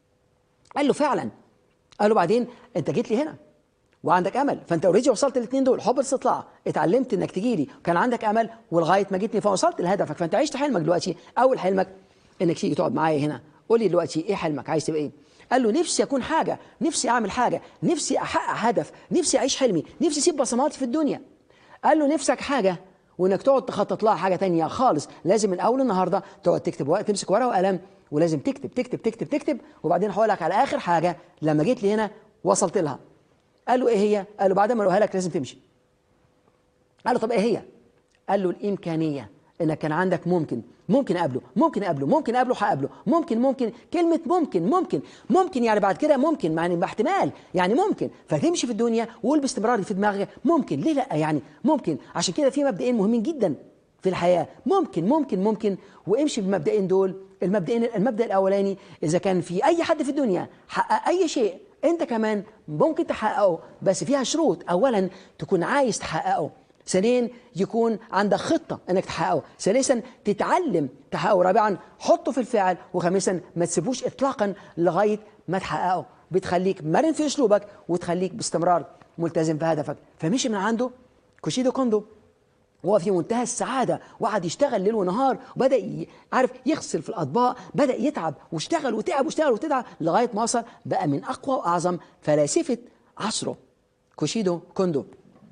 [SPEAKER 1] قال له فعلا قال له بعدين انت جيت لي هنا وعندك امل فانت اوريدي وصلت الاثنين دول حب الاستطلاع اتعلمت انك تجي لي كان عندك امل ولغايه ما جيتني فوصلت لهدفك فانت عشت حلمك دلوقتي اول حلمك انك تيجي تقعد معايا هنا قول لي دلوقتي ايه حلمك عايز تبقى ايه قال له نفسي اكون حاجه نفسي اعمل حاجه نفسي احقق هدف نفسي اعيش حلمي نفسي اسيب بصماتي في الدنيا قال له نفسك حاجه وانك تقعد تخطط لها حاجه تانية خالص لازم من اول النهارده تقعد تكتب ورق تمسك ورقه وقلم ولازم تكتب تكتب تكتب تكتب وبعدين هقول لك على اخر حاجه لما جيت لي هنا وصلت لها قال له ايه هي قال له بعد ما اقولها لك لازم تمشي قال له طب ايه هي قال له الامكانيه انك كان عندك ممكن ممكن اقابله ممكن اقابله ممكن اقابله هقابله ممكن ممكن كلمه ممكن ممكن ممكن يعني بعد كده ممكن يعني احتمال يعني ممكن فتمشي في الدنيا وقول باستمرار في دماغك ممكن ليه لا يعني ممكن عشان كده في مبدئين مهمين جدا في الحياه ممكن ممكن ممكن وامشي بالمبدئين دول المبدئين المبدا الاولاني اذا كان في اي حد في الدنيا حقق اي شيء انت كمان ممكن تحققه بس فيها شروط اولا تكون عايز تحققه ثانيا يكون عندك خطة انك تحققه ثالثا تتعلم تحققه رابعا حطه في الفعل وخامسا ما تسيبوش اطلاقا لغاية ما تحققه بتخليك مرن في اسلوبك وتخليك باستمرار ملتزم في هدفك فمشي من عنده كوشيدو كوندو وهو في منتهى السعادة وقعد يشتغل ليل ونهار وبدأ ي... عارف يغسل في الأطباق بدأ يتعب واشتغل وتعب واشتغل وتتعب لغاية ما وصل بقى من أقوى وأعظم فلاسفة عصره كوشيدو كوندو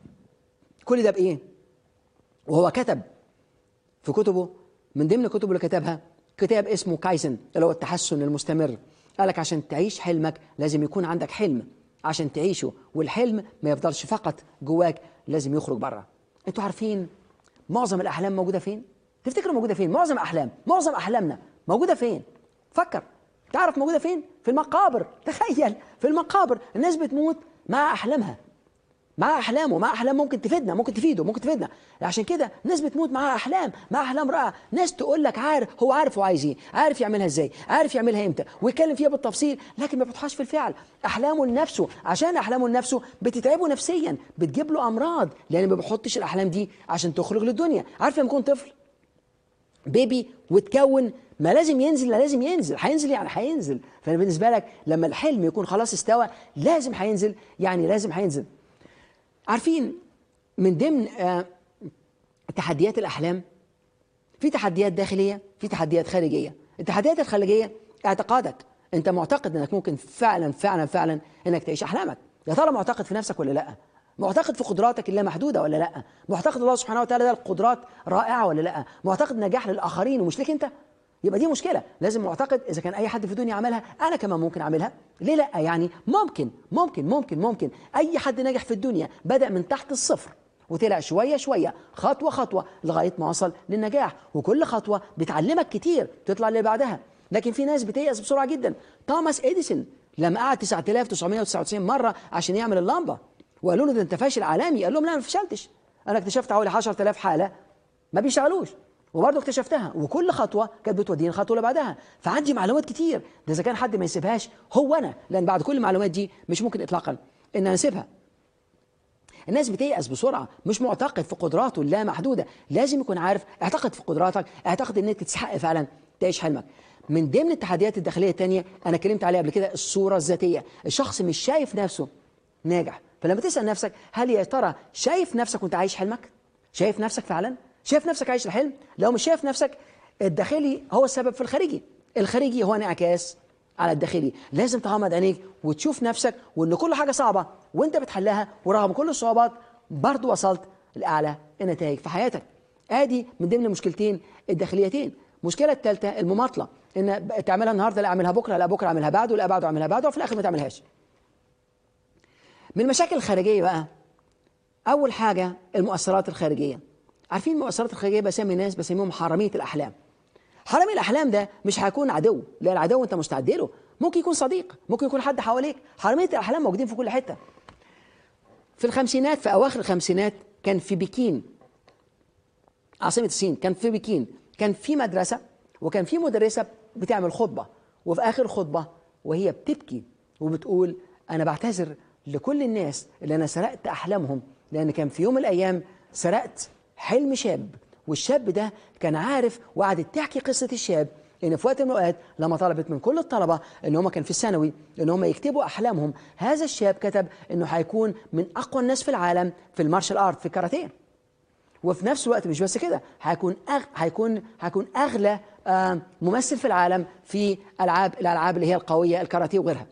[SPEAKER 1] كل ده بايه وهو كتب في كتبه من ضمن كتبه اللي كتبها كتاب اسمه كايزن اللي هو التحسن المستمر قالك عشان تعيش حلمك لازم يكون عندك حلم عشان تعيشه والحلم ما يفضلش فقط جواك لازم يخرج بره انتوا عارفين معظم الاحلام موجوده فين تفتكروا موجوده فين معظم احلام معظم احلامنا موجوده فين فكر تعرف موجوده فين في المقابر تخيل في المقابر الناس بتموت مع احلامها مع احلامه مع احلام ممكن تفيدنا ممكن تفيده ممكن تفيدنا عشان كده ناس بتموت معاها احلام مع احلام رائعه ناس تقول لك عارف هو عارف هو عايز ايه عارف يعملها ازاي عارف يعملها امتى ويتكلم فيها بالتفصيل لكن ما بتحطهاش في الفعل احلامه لنفسه عشان احلامه لنفسه بتتعبه نفسيا بتجيب له امراض لان ما بيحطش الاحلام دي عشان تخرج للدنيا عارف لما يكون طفل بيبي وتكون ما لازم ينزل لا لازم ينزل هينزل يعني هينزل فانا بالنسبه لك لما الحلم يكون خلاص استوى لازم هينزل يعني لازم هينزل عارفين من ضمن آه تحديات الأحلام في تحديات داخلية في تحديات خارجية التحديات الخارجية اعتقادك أنت معتقد أنك ممكن فعلا فعلا فعلا أنك تعيش أحلامك يا ترى معتقد في نفسك ولا لا معتقد في قدراتك اللامحدودة ولا لا معتقد الله سبحانه وتعالى ده القدرات رائعة ولا لا معتقد نجاح للآخرين ومش ليك أنت يبقى دي مشكلة لازم معتقد إذا كان أي حد في الدنيا عملها أنا كمان ممكن أعملها ليه لا يعني ممكن ممكن ممكن ممكن أي حد نجح في الدنيا بدأ من تحت الصفر وطلع شوية شوية خطوة خطوة لغاية ما وصل للنجاح وكل خطوة بتعلمك كتير تطلع اللي بعدها لكن في ناس بتيأس بسرعة جدا توماس إديسون لما قعد 9999 مرة عشان يعمل اللمبة وقالوا له ده أنت فاشل عالمي قال لهم لا أنا ما فشلتش أنا اكتشفت حوالي 10000 حالة ما بيشتغلوش وبرضه اكتشفتها وكل خطوه كانت بتوديني الخطوه اللي بعدها فعندي معلومات كتير ده اذا كان حد ما يسيبهاش هو انا لان بعد كل المعلومات دي مش ممكن اطلاقا ان انا اسيبها الناس بتيأس بسرعة مش معتقد في قدراته اللامحدودة لازم يكون عارف اعتقد في قدراتك اعتقد ان انت تستحق فعلا تعيش حلمك من ضمن التحديات الداخلية التانية انا اتكلمت عليها قبل كده الصورة الذاتية الشخص مش شايف نفسه ناجح فلما تسأل نفسك هل يا ترى شايف نفسك وانت عايش حلمك شايف نفسك فعلا شايف نفسك عايش الحلم لو مش شايف نفسك الداخلي هو السبب في الخارجي الخارجي هو انعكاس على الداخلي لازم تغمض عينيك وتشوف نفسك وان كل حاجه صعبه وانت بتحلها ورغم كل الصعوبات برضه وصلت لاعلى النتائج في حياتك ادي من ضمن المشكلتين الداخليتين المشكله الثالثه المماطله ان تعملها النهارده لا اعملها بكره لا بكره اعملها بعده لا بعده اعملها بعده وفي الاخر ما تعملهاش من المشاكل الخارجيه بقى اول حاجه المؤثرات الخارجيه عارفين المؤثرات الخارجيه بسمي ناس بسميهم حراميه الاحلام حرامي الاحلام ده مش هيكون عدو لا العدو انت مستعد له ممكن يكون صديق ممكن يكون حد حواليك حراميه الاحلام موجودين في كل حته في الخمسينات في اواخر الخمسينات كان في بكين عاصمه الصين كان في بكين كان في مدرسه وكان في مدرسه بتعمل خطبه وفي اخر الخطبه وهي بتبكي وبتقول انا بعتذر لكل الناس اللي انا سرقت احلامهم لان كان في يوم من الايام سرقت حلم شاب والشاب ده كان عارف وقعدت تحكي قصه الشاب ان في وقت من الاوقات لما طلبت من كل الطلبه ان هم كان في الثانوي ان هم يكتبوا احلامهم هذا الشاب كتب انه هيكون من اقوى الناس في العالم في المارشال ارت في الكاراتيه وفي نفس الوقت مش بس كده هيكون أغ... هيكون هيكون اغلى آه ممثل في العالم في العاب الالعاب اللي هي القويه الكاراتيه وغيرها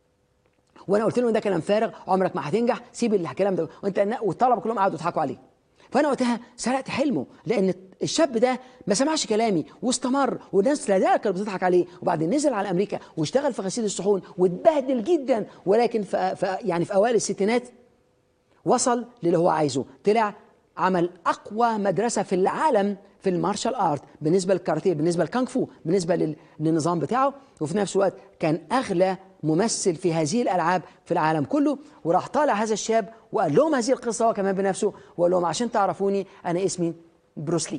[SPEAKER 1] وانا قلت لهم ده كلام فارغ عمرك ما هتنجح سيب الكلام ده وانت والطلبه كلهم قعدوا يضحكوا عليه فانا وقتها سرقت حلمه لان الشاب ده ما سمعش كلامي واستمر والناس لا كانت بتضحك عليه وبعدين نزل على امريكا واشتغل في غسيل الصحون واتبهدل جدا ولكن في, في يعني في اوائل الستينات وصل للي هو عايزه طلع عمل اقوى مدرسه في العالم في المارشال ارت بالنسبه للكاراتيه بالنسبه للكونغ فو بالنسبه للنظام بتاعه وفي نفس الوقت كان اغلى ممثل في هذه الالعاب في العالم كله وراح طالع هذا الشاب وقال لهم هذه القصه هو كمان بنفسه وقال لهم عشان تعرفوني انا اسمي بروسلي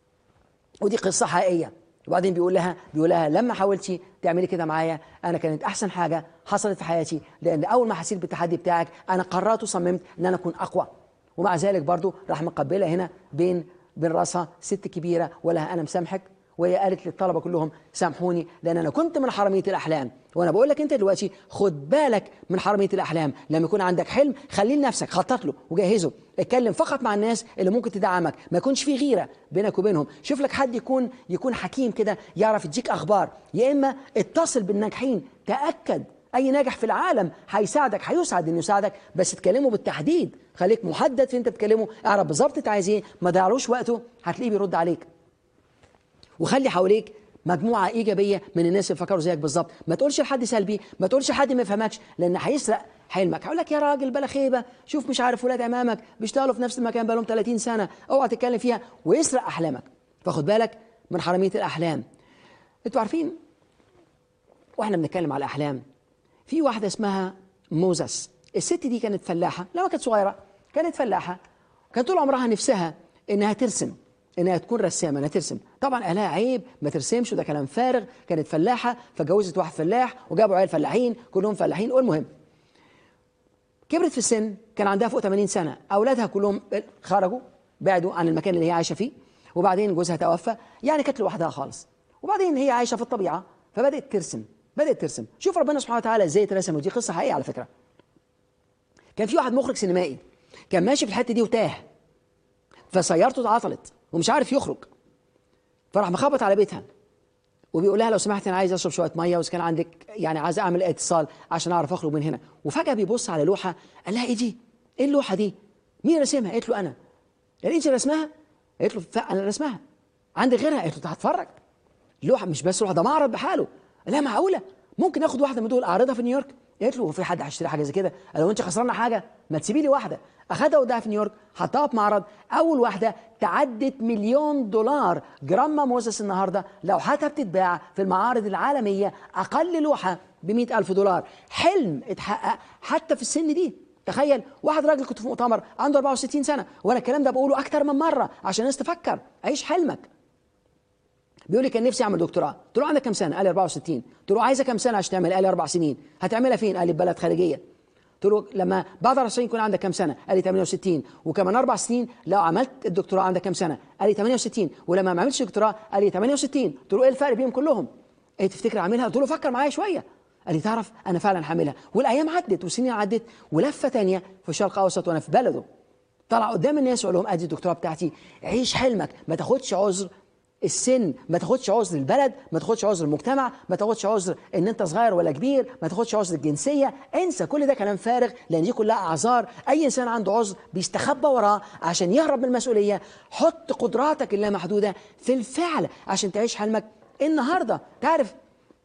[SPEAKER 1] ودي قصه حقيقيه وبعدين بيقول لها بيقول لها لما حاولتي تعملي كده معايا انا كانت احسن حاجه حصلت في حياتي لان اول ما حسيت بالتحدي بتاعك انا قررت وصممت ان انا اكون اقوى ومع ذلك برضو راح مقبله هنا بين بين راسها ست كبيره ولها انا مسامحك وهي قالت للطلبه كلهم سامحوني لان انا كنت من حراميه الاحلام وانا بقول لك انت دلوقتي خد بالك من حراميه الاحلام لما يكون عندك حلم خليه لنفسك خطط له وجهزه اتكلم فقط مع الناس اللي ممكن تدعمك ما يكونش في غيره بينك وبينهم شوف لك حد يكون يكون حكيم كده يعرف يديك اخبار يا اما اتصل بالناجحين تاكد اي ناجح في العالم هيساعدك هيسعد انه يساعدك بس تكلمه بالتحديد خليك محدد في انت تكلمه اعرف بالظبط انت عايز ايه ما ضيعلوش وقته هتلاقيه بيرد عليك وخلي حواليك مجموعه ايجابيه من الناس اللي فكروا زيك بالظبط ما تقولش لحد سلبي ما تقولش لحد ما يفهمكش لان هيسرق حلمك هيقول لك يا راجل بلا خيبه شوف مش عارف ولاد امامك بيشتغلوا في نفس المكان بقالهم 30 سنه اوعى تتكلم فيها ويسرق احلامك فخد بالك من حراميه الاحلام انتوا عارفين واحنا بنتكلم على الاحلام في واحده اسمها موزس الست دي كانت فلاحه لما كانت صغيره كانت فلاحه كان طول عمرها نفسها انها ترسم انها تكون رسامه انها ترسم طبعا اهلها عيب ما ترسمش وده كلام فارغ كانت فلاحه فجوزت واحد فلاح وجابوا عيال فلاحين كلهم فلاحين والمهم كبرت في السن كان عندها فوق 80 سنه اولادها كلهم خرجوا بعدوا عن المكان اللي هي عايشه فيه وبعدين جوزها توفى يعني كانت لوحدها خالص وبعدين هي عايشه في الطبيعه فبدات ترسم بدات ترسم شوف ربنا سبحانه وتعالى ازاي ترسم ودي قصه حقيقيه على فكره كان في واحد مخرج سينمائي كان ماشي في الحته دي وتاه فسيارته اتعطلت ومش عارف يخرج فراح مخبط على بيتها وبيقول لها لو سمحت انا عايز اشرب شويه ميه واذا كان عندك يعني عايز اعمل اتصال عشان اعرف اخرج من هنا وفجاه بيبص على لوحه قال لها ايه دي؟ ايه اللوحه دي؟ مين رسمها؟ قالت له انا قال انت رسمها؟ قالت له انا رسمها عندك غيرها؟ قالت له هتفرج لوحه مش بس لوحه ده معرض بحاله لا معقوله ممكن اخد واحده من دول اعرضها في نيويورك قالت له هو في حد هيشتري حاجه زي كده قال له انت خسرانه حاجه ما تسيبي لي واحده اخدها وداها في نيويورك حطها في معرض اول واحده تعدت مليون دولار جراما موزس النهارده لوحتها بتتباع في المعارض العالميه اقل لوحه ب ألف دولار حلم اتحقق حتى في السن دي تخيل واحد راجل كنت في مؤتمر عنده 64 سنه وانا الكلام ده بقوله اكتر من مره عشان الناس تفكر عيش حلمك بيقول لي كان نفسي اعمل دكتوراه قلت له عندك كام سنه قال لي 64 قلت له عايزه كام سنه عشان تعمل قال لي اربع سنين هتعملها فين قال لي بلد خارجيه قلت له لما بعد 40 يكون عندك كام سنه قال لي 68 وكمان اربع سنين لو عملت الدكتوراه عندك كام سنه قال لي 68 ولما ما عملتش الدكتوراه قال لي 68 قلت له ايه الفرق بينهم كلهم ايه تفتكر اعملها قلت له فكر معايا شويه قال لي تعرف انا فعلا هعملها والايام عدت والسنين عدت ولفه ثانيه في الشرق الاوسط وانا في بلده طلع قدام الناس وقال لهم ادي الدكتوراه بتاعتي عيش حلمك ما تاخدش عذر السن ما تاخدش عذر البلد ما تاخدش عذر المجتمع ما تاخدش عذر ان انت صغير ولا كبير ما تاخدش عذر الجنسيه انسى كل ده كلام فارغ لان دي كلها اعذار اي انسان عنده عذر بيستخبى وراه عشان يهرب من المسؤوليه حط قدراتك اللامحدوده في الفعل عشان تعيش حلمك النهارده تعرف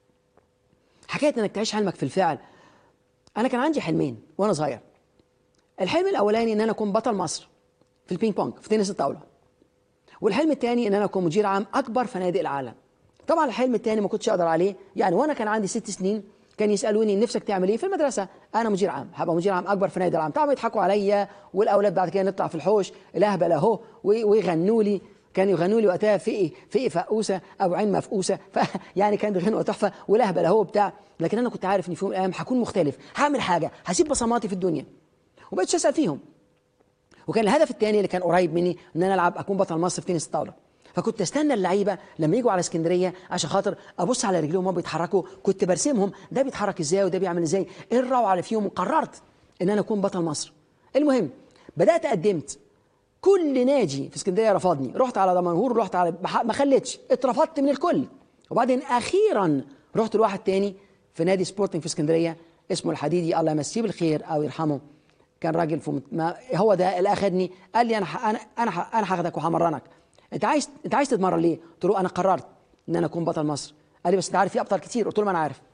[SPEAKER 1] حكايه انك تعيش حلمك في الفعل انا كان عندي حلمين وانا صغير الحلم الاولاني ان انا اكون بطل مصر في البينج بونج في تنس الطاوله والحلم الثاني ان انا اكون مدير عام اكبر فنادق العالم طبعا الحلم الثاني ما كنتش اقدر عليه يعني وانا كان عندي ست سنين كان يسالوني نفسك تعمل ايه في المدرسه انا مدير عام هبقى مدير عام اكبر فنادق العالم طبعا يضحكوا عليا والاولاد بعد كده نطلع في الحوش الاهبل اهو ويغنوا لي كانوا يغنوا لي وقتها فقي فقي فقوسه او عين مفقوسه ف يعني كان غنوه تحفه والاهبل اهو بتاع لكن انا كنت عارف ان في يوم من الايام هكون مختلف هعمل حاجه هسيب بصماتي في الدنيا وبقيتش اسال فيهم وكان الهدف الثاني اللي كان قريب مني ان انا العب اكون بطل مصر في تنس الطاوله فكنت استنى اللعيبه لما يجوا على اسكندريه عشان خاطر ابص على رجليهم وهم بيتحركوا كنت برسمهم ده بيتحرك ازاي وده بيعمل ازاي ايه الروعه اللي فيهم وقررت ان انا اكون بطل مصر المهم بدات قدمت كل نادي في اسكندريه رفضني رحت على دمنهور رحت على ما خليتش اترفضت من الكل وبعدين اخيرا رحت لواحد تاني في نادي سبورتنج في اسكندريه اسمه الحديدي الله يمسيه بالخير او يرحمه كان راجل في ما هو ده اللي اخذني قال لي انا انا انا انا هاخدك وهمرنك انت عايز انت عايز تتمرن ليه؟ قلت له انا قررت ان انا اكون بطل مصر قال لي بس انت عارف في ابطال كتير قلت له ما انا عارف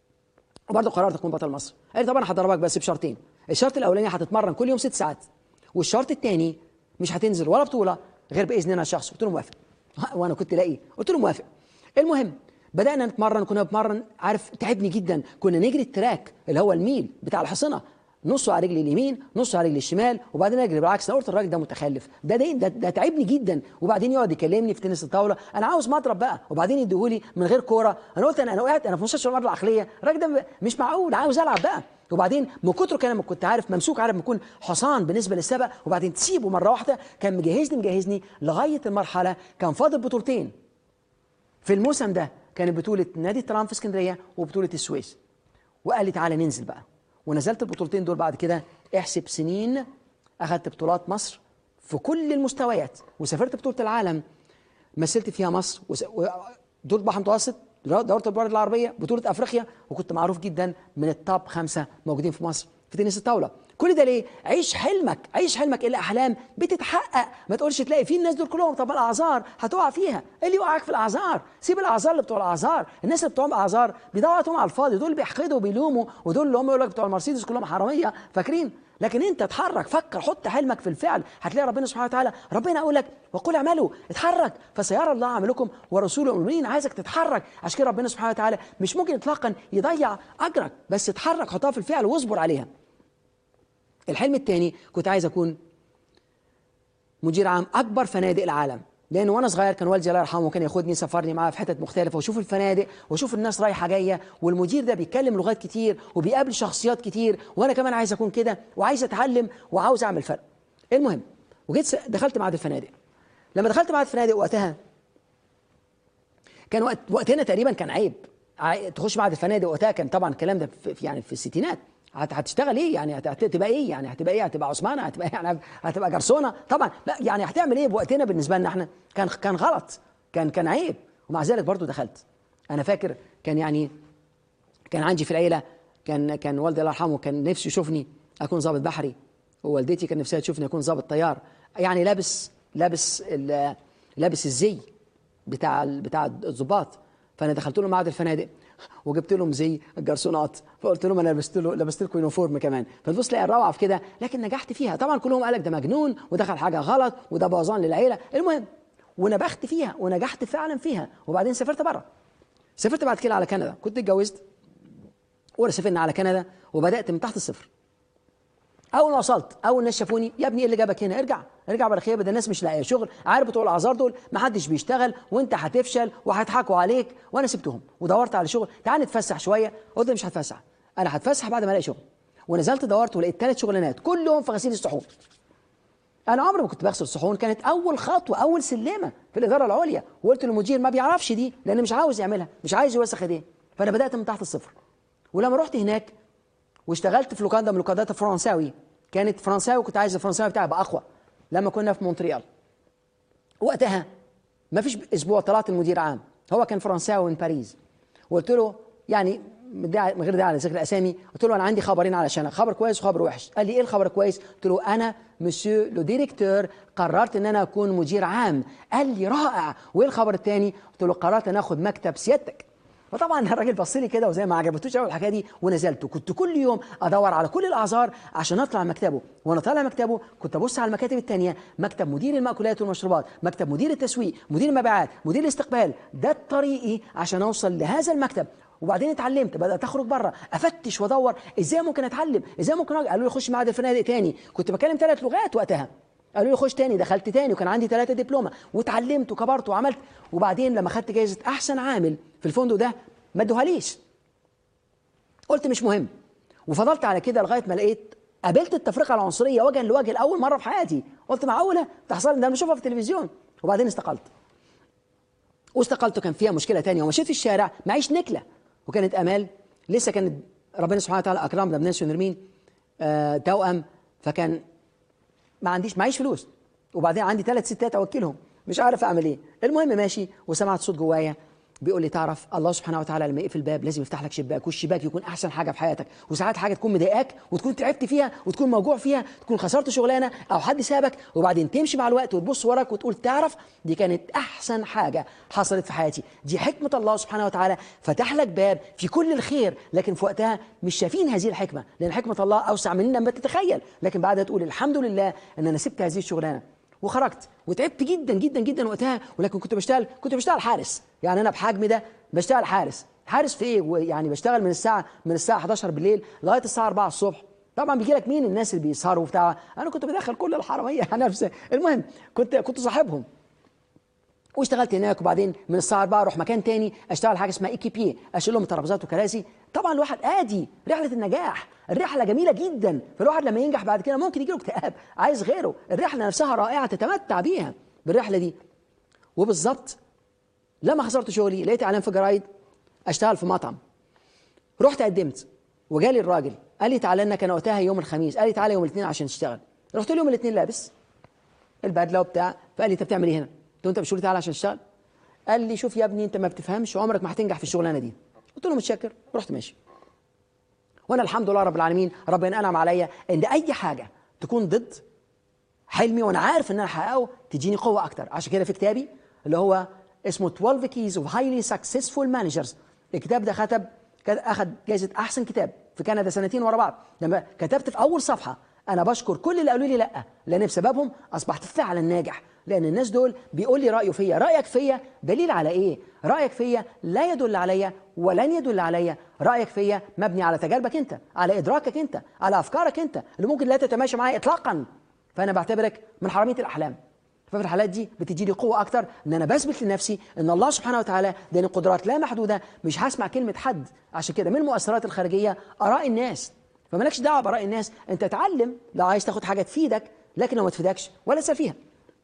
[SPEAKER 1] وبرضه قررت اكون بطل مصر قال لي طب انا هدربك بس بشرطين الشرط الاولاني هتتمرن كل يوم ست ساعات والشرط الثاني مش هتنزل ولا بطوله غير باذن انا شخص قلت له موافق وانا كنت لاقي قلت له موافق المهم بدانا نتمرن كنا بنتمرن عارف تعبني جدا كنا نجري التراك اللي هو الميل بتاع الحصنه نصه على رجلي اليمين نصه على رجلي الشمال وبعدين اجري بالعكس انا قلت الراجل ده متخلف ده ده, ده, ده تعبني جدا وبعدين يقعد يكلمني في تنس الطاوله انا عاوز مضرب بقى وبعدين يديهولي من غير كوره انا قلت انا انا وقعت انا في مستشفى الامراض العقليه الراجل ده مش معقول عاوز العب بقى وبعدين من كتر كان كنت عارف ممسوك عارف بيكون حصان بالنسبه للسبق وبعدين تسيبه مره واحده كان مجهزني مجهزني لغايه المرحله كان فاضل بطولتين في الموسم ده كانت بطوله نادي ترام في اسكندريه وبطوله السويس وقال لي تعالى ننزل بقى ونزلت البطولتين دول بعد كده احسب سنين اخذت بطولات مصر في كل المستويات وسافرت بطوله العالم مثلت فيها مصر دول بحر متوسط دوره البلاد العربيه بطوله افريقيا وكنت معروف جدا من التوب خمسه موجودين في مصر في تنس الطاوله كل ده ليه؟ عيش حلمك عيش حلمك الاحلام بتتحقق ما تقولش تلاقي في الناس دول كلهم طب الاعذار هتقع فيها ايه اللي يوقعك في الاعذار سيب الاعذار اللي بتوع الاعذار الناس اللي بتوع اعذار بيضيعوا وقتهم على الفاضي دول بيحقدوا وبيلوموا ودول اللي هم يقول لك بتوع المرسيدس كلهم حراميه فاكرين لكن انت اتحرك فكر حط حلمك في الفعل هتلاقي ربنا سبحانه وتعالى ربنا يقول لك وقل اعملوا اتحرك فسيرى الله عملكم ورسوله المؤمنين عايزك تتحرك عشان كده ربنا سبحانه وتعالى مش ممكن اطلاقا يضيع اجرك بس اتحرك حطها في الفعل واصبر عليها الحلم الثاني كنت عايز اكون مدير عام اكبر فنادق العالم لان وانا صغير كان والدي الله يرحمه كان ياخدني يسافرني معاه في حتت مختلفه واشوف الفنادق واشوف الناس رايحه جايه والمدير ده بيتكلم لغات كتير وبيقابل شخصيات كتير وانا كمان عايز اكون كده وعايز اتعلم وعاوز اعمل فرق المهم وجيت دخلت معهد الفنادق لما دخلت معهد الفنادق وقتها كان وقت وقتنا تقريبا كان عيب تخش معهد الفنادق وقتها كان طبعا الكلام ده في يعني في الستينات هتشتغل ايه يعني هتبقى ايه يعني هتبقى ايه هتبقى عثمانه هتبقى إيه؟ يعني هتبقى جرسونه طبعا لا يعني هتعمل ايه بوقتنا بالنسبه لنا احنا كان كان غلط كان كان عيب ومع ذلك برضو دخلت انا فاكر كان يعني كان عندي في العيله كان كان والدي الله يرحمه كان نفسه يشوفني اكون ضابط بحري ووالدتي كان نفسها تشوفني اكون ضابط طيار يعني لابس لابس لابس الزي بتاع بتاع الضباط فانا دخلت له معهد الفنادق وجبت لهم زي الجرسونات فقلت لهم انا لبست له لبست لكم يونيفورم كمان فتبص تلاقي الروعه في كده لكن نجحت فيها طبعا كلهم قال لك ده مجنون ودخل حاجه غلط وده بوظان للعيله المهم ونبخت فيها ونجحت فعلا فيها وبعدين سافرت بره سافرت بعد كده على كندا كنت اتجوزت ورسافرنا على كندا وبدات من تحت الصفر اول ما وصلت اول ناس شافوني يا ابني ايه اللي جابك هنا ارجع ارجع بلا خيبه ده الناس مش لاقيه شغل عارف بتوع الاعذار دول ما حدش بيشتغل وانت هتفشل وهيضحكوا عليك وانا سبتهم ودورت على شغل تعال نتفسح شويه قلت مش هتفسح انا هتفسح بعد ما الاقي شغل ونزلت دورت ولقيت ثلاث شغلانات كلهم في غسيل الصحون انا عمري ما كنت بغسل الصحون كانت اول خطوه اول سلمه في الاداره العليا وقلت للمدير ما بيعرفش دي لان مش عاوز يعملها مش عايز يوسخ ايديه فانا بدات من تحت الصفر ولما رحت هناك واشتغلت في لوكاندا من لوكاندات الفرنساوي كانت فرنساوي وكنت عايز الفرنساوي بتاعي يبقى اقوى لما كنا في مونتريال وقتها ما فيش اسبوع طلعت المدير عام هو كان فرنساوي من باريس وقلت له يعني من غير داعي لذكر الاسامي قلت له انا عندي خبرين علشانك خبر كويس وخبر وحش قال لي ايه الخبر كويس قلت له انا مسيو لو ديريكتور قررت ان انا اكون مدير عام قال لي رائع وايه الخبر الثاني قلت له قررت ان اخد مكتب سيادتك فطبعا الراجل بص لي كده وزي ما عجبتوش قوي الحكايه دي ونزلت وكنت كل يوم ادور على كل الاعذار عشان اطلع مكتبه وانا طالع مكتبه كنت ابص على المكاتب الثانيه مكتب مدير المأكولات والمشروبات مكتب مدير التسويق مدير المبيعات مدير الاستقبال ده طريقي عشان اوصل لهذا المكتب وبعدين اتعلمت بدات اخرج بره افتش وادور ازاي ممكن اتعلم ازاي ممكن أج... قالوا لي خش معهد الفنادق تاني كنت بتكلم ثلاث لغات وقتها قالوا لي خش تاني دخلت تاني وكان عندي ثلاثه دبلومه واتعلمت وكبرت وعملت وبعدين لما خدت جائزه احسن عامل في الفندق ده ما ادوهاليش قلت مش مهم وفضلت على كده لغايه ما لقيت قابلت التفرقه العنصريه وجها لوجه لاول مره في حياتي قلت معقوله تحصل ده انا بشوفها في التلفزيون وبعدين استقلت واستقلت وكان فيها مشكله تانية ومشيت في الشارع معيش نكله وكانت امال لسه كانت ربنا سبحانه وتعالى اكرمنا بنانسي ونرمين آه توأم فكان ما عنديش معيش فلوس وبعدين عندي ثلاث ستات اوكلهم مش عارف اعمل ايه المهم ماشي وسمعت صوت جوايا بيقول لي تعرف الله سبحانه وتعالى لما يقفل الباب لازم يفتح لك شباك والشباك يكون احسن حاجه في حياتك وساعات حاجه تكون مضايقاك وتكون تعبت فيها وتكون موجوع فيها تكون خسرت شغلانه او حد سابك وبعدين تمشي مع الوقت وتبص وراك وتقول تعرف دي كانت احسن حاجه حصلت في حياتي دي حكمه الله سبحانه وتعالى فتح لك باب في كل الخير لكن في وقتها مش شايفين هذه الحكمه لان حكمه الله اوسع مننا ما تتخيل لكن بعدها تقول الحمد لله ان انا سبت هذه الشغلانه وخرجت وتعبت جدا جدا جدا وقتها ولكن كنت بشتغل كنت بشتغل حارس يعني انا بحجمي ده بشتغل حارس حارس في ايه يعني بشتغل من الساعه من الساعه 11 بالليل لغايه الساعه 4 الصبح طبعا بيجي لك مين الناس اللي بيسهروا وبتاع انا كنت بدخل كل الحراميه على نفسي المهم كنت كنت صاحبهم واشتغلت هناك وبعدين من الساعه 4 اروح مكان تاني اشتغل حاجه اسمها اي كي بي اشيل لهم ترابيزات وكراسي طبعا الواحد ادي رحله النجاح الرحله جميله جدا فالواحد لما ينجح بعد كده ممكن يجي له اكتئاب عايز غيره الرحله نفسها رائعه تتمتع بيها بالرحله دي وبالظبط لما خسرت شغلي لقيت اعلان في جرايد اشتغل في مطعم رحت قدمت وجالي الراجل قال لي تعالى لنا كان وقتها يوم الخميس قال لي تعالى يوم الاثنين عشان تشتغل رحت له يوم الاثنين لابس البدله وبتاع فقال لي انت بتعمل ايه هنا؟ قلت له انت مش تعالى عشان تشتغل؟ قال لي شوف يا ابني انت ما بتفهمش عمرك ما هتنجح في الشغلانه دي قلت له متشكر رحت ماشي وانا الحمد لله رب العالمين ربنا انعم عليا ان اي حاجه تكون ضد حلمي وانا عارف ان انا احققه تديني قوه اكتر عشان كده في كتابي اللي هو اسمه 12 keys of highly successful managers الكتاب ده كتب اخذ جائزه احسن كتاب في كندا سنتين ورا بعض لما كتبت في اول صفحه انا بشكر كل اللي قالوا لي لا لان بسببهم اصبحت فعلا ناجح لان الناس دول بيقول لي رايه فيا رايك فيا دليل على ايه رايك فيا لا يدل عليا ولن يدل عليا رايك فيا مبني على تجاربك انت على ادراكك انت على افكارك انت اللي ممكن لا تتماشى معايا اطلاقا فانا بعتبرك من حراميه الاحلام ففي الحالات دي بتدي لي قوه اكتر ان انا بثبت لنفسي ان الله سبحانه وتعالى اداني قدرات لا محدوده مش هسمع كلمه حد عشان كده من المؤثرات الخارجيه اراء الناس فمالكش دعوه باراء الناس انت اتعلم لو عايز تاخد حاجه تفيدك لكن لو ما تفيدكش ولا تسال فيها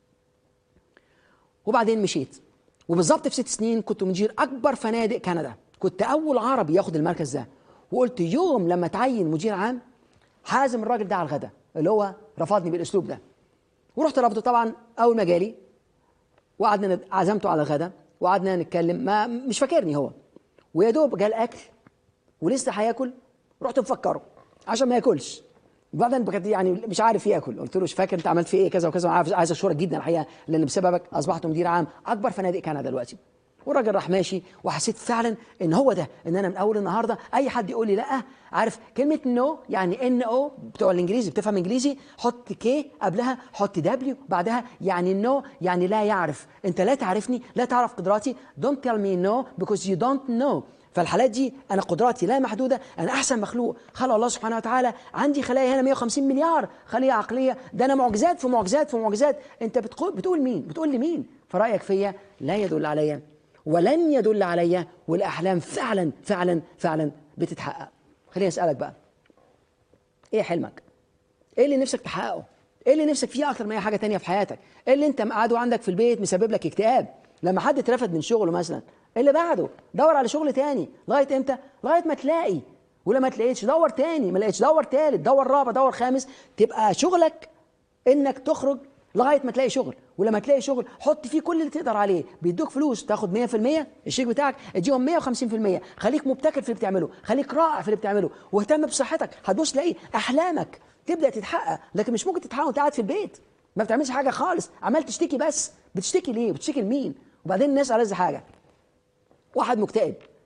[SPEAKER 1] وبعدين مشيت وبالظبط في ست سنين كنت مدير اكبر فنادق كندا كنت اول عربي ياخد المركز ده وقلت يوم لما تعين مدير عام حازم الراجل ده على الغداء اللي هو رفضني بالاسلوب ده ورحت رفضه طبعا اول ما جالي وقعدنا عزمته على الغداء وقعدنا نتكلم ما مش فاكرني هو ويا دوب جال اكل ولسه هياكل رحت مفكره عشان ما ياكلش وبعدين بجد يعني مش عارف ياكل قلت له مش فاكر انت عملت في ايه كذا وكذا عارف عايز اشكرك جدا الحقيقه لان بسببك اصبحت مدير عام اكبر فنادق كندا دلوقتي والراجل راح ماشي وحسيت فعلا ان هو ده ان انا من اول النهارده اي حد يقول لي لا عارف كلمه نو يعني ان او بتوع الانجليزي بتفهم انجليزي حط كي قبلها حط دبليو بعدها يعني نو يعني لا يعرف انت لا تعرفني لا تعرف قدراتي don't tell me no because you don't know فالحالات دي انا قدراتي لا محدوده انا احسن مخلوق خلق الله سبحانه وتعالى عندي خلايا هنا 150 مليار خليه عقليه ده انا معجزات في معجزات في معجزات انت بتقول بتقول مين بتقول لمين فرايك فيا لا يدل عليا ولن يدل عليا والاحلام فعلا فعلا فعلا بتتحقق خليني اسالك بقى ايه حلمك ايه اللي نفسك تحققه ايه اللي نفسك فيه اكتر من اي حاجه تانية في حياتك ايه اللي انت مقعده عندك في البيت مسبب لك اكتئاب لما حد اترفد من شغله مثلا اللي بعده دور على شغل تاني لغايه امتى لغايه ما تلاقي ولما تلاقيش دور تاني ما لقيتش دور تالت دور رابع دور خامس تبقى شغلك انك تخرج لغايه ما تلاقي شغل ولما تلاقي شغل حط فيه كل اللي تقدر عليه بيدوك فلوس تاخد 100% الشيك بتاعك اديهم 150% خليك مبتكر في اللي بتعمله خليك رائع في اللي بتعمله واهتم بصحتك هتبص تلاقي احلامك تبدا تتحقق لكن مش ممكن تتحقق وانت قاعد في البيت ما بتعملش حاجه خالص عمال تشتكي بس بتشتكي ليه بتشتكي لمين وبعدين الناس ألذ حاجه واحد مكتئب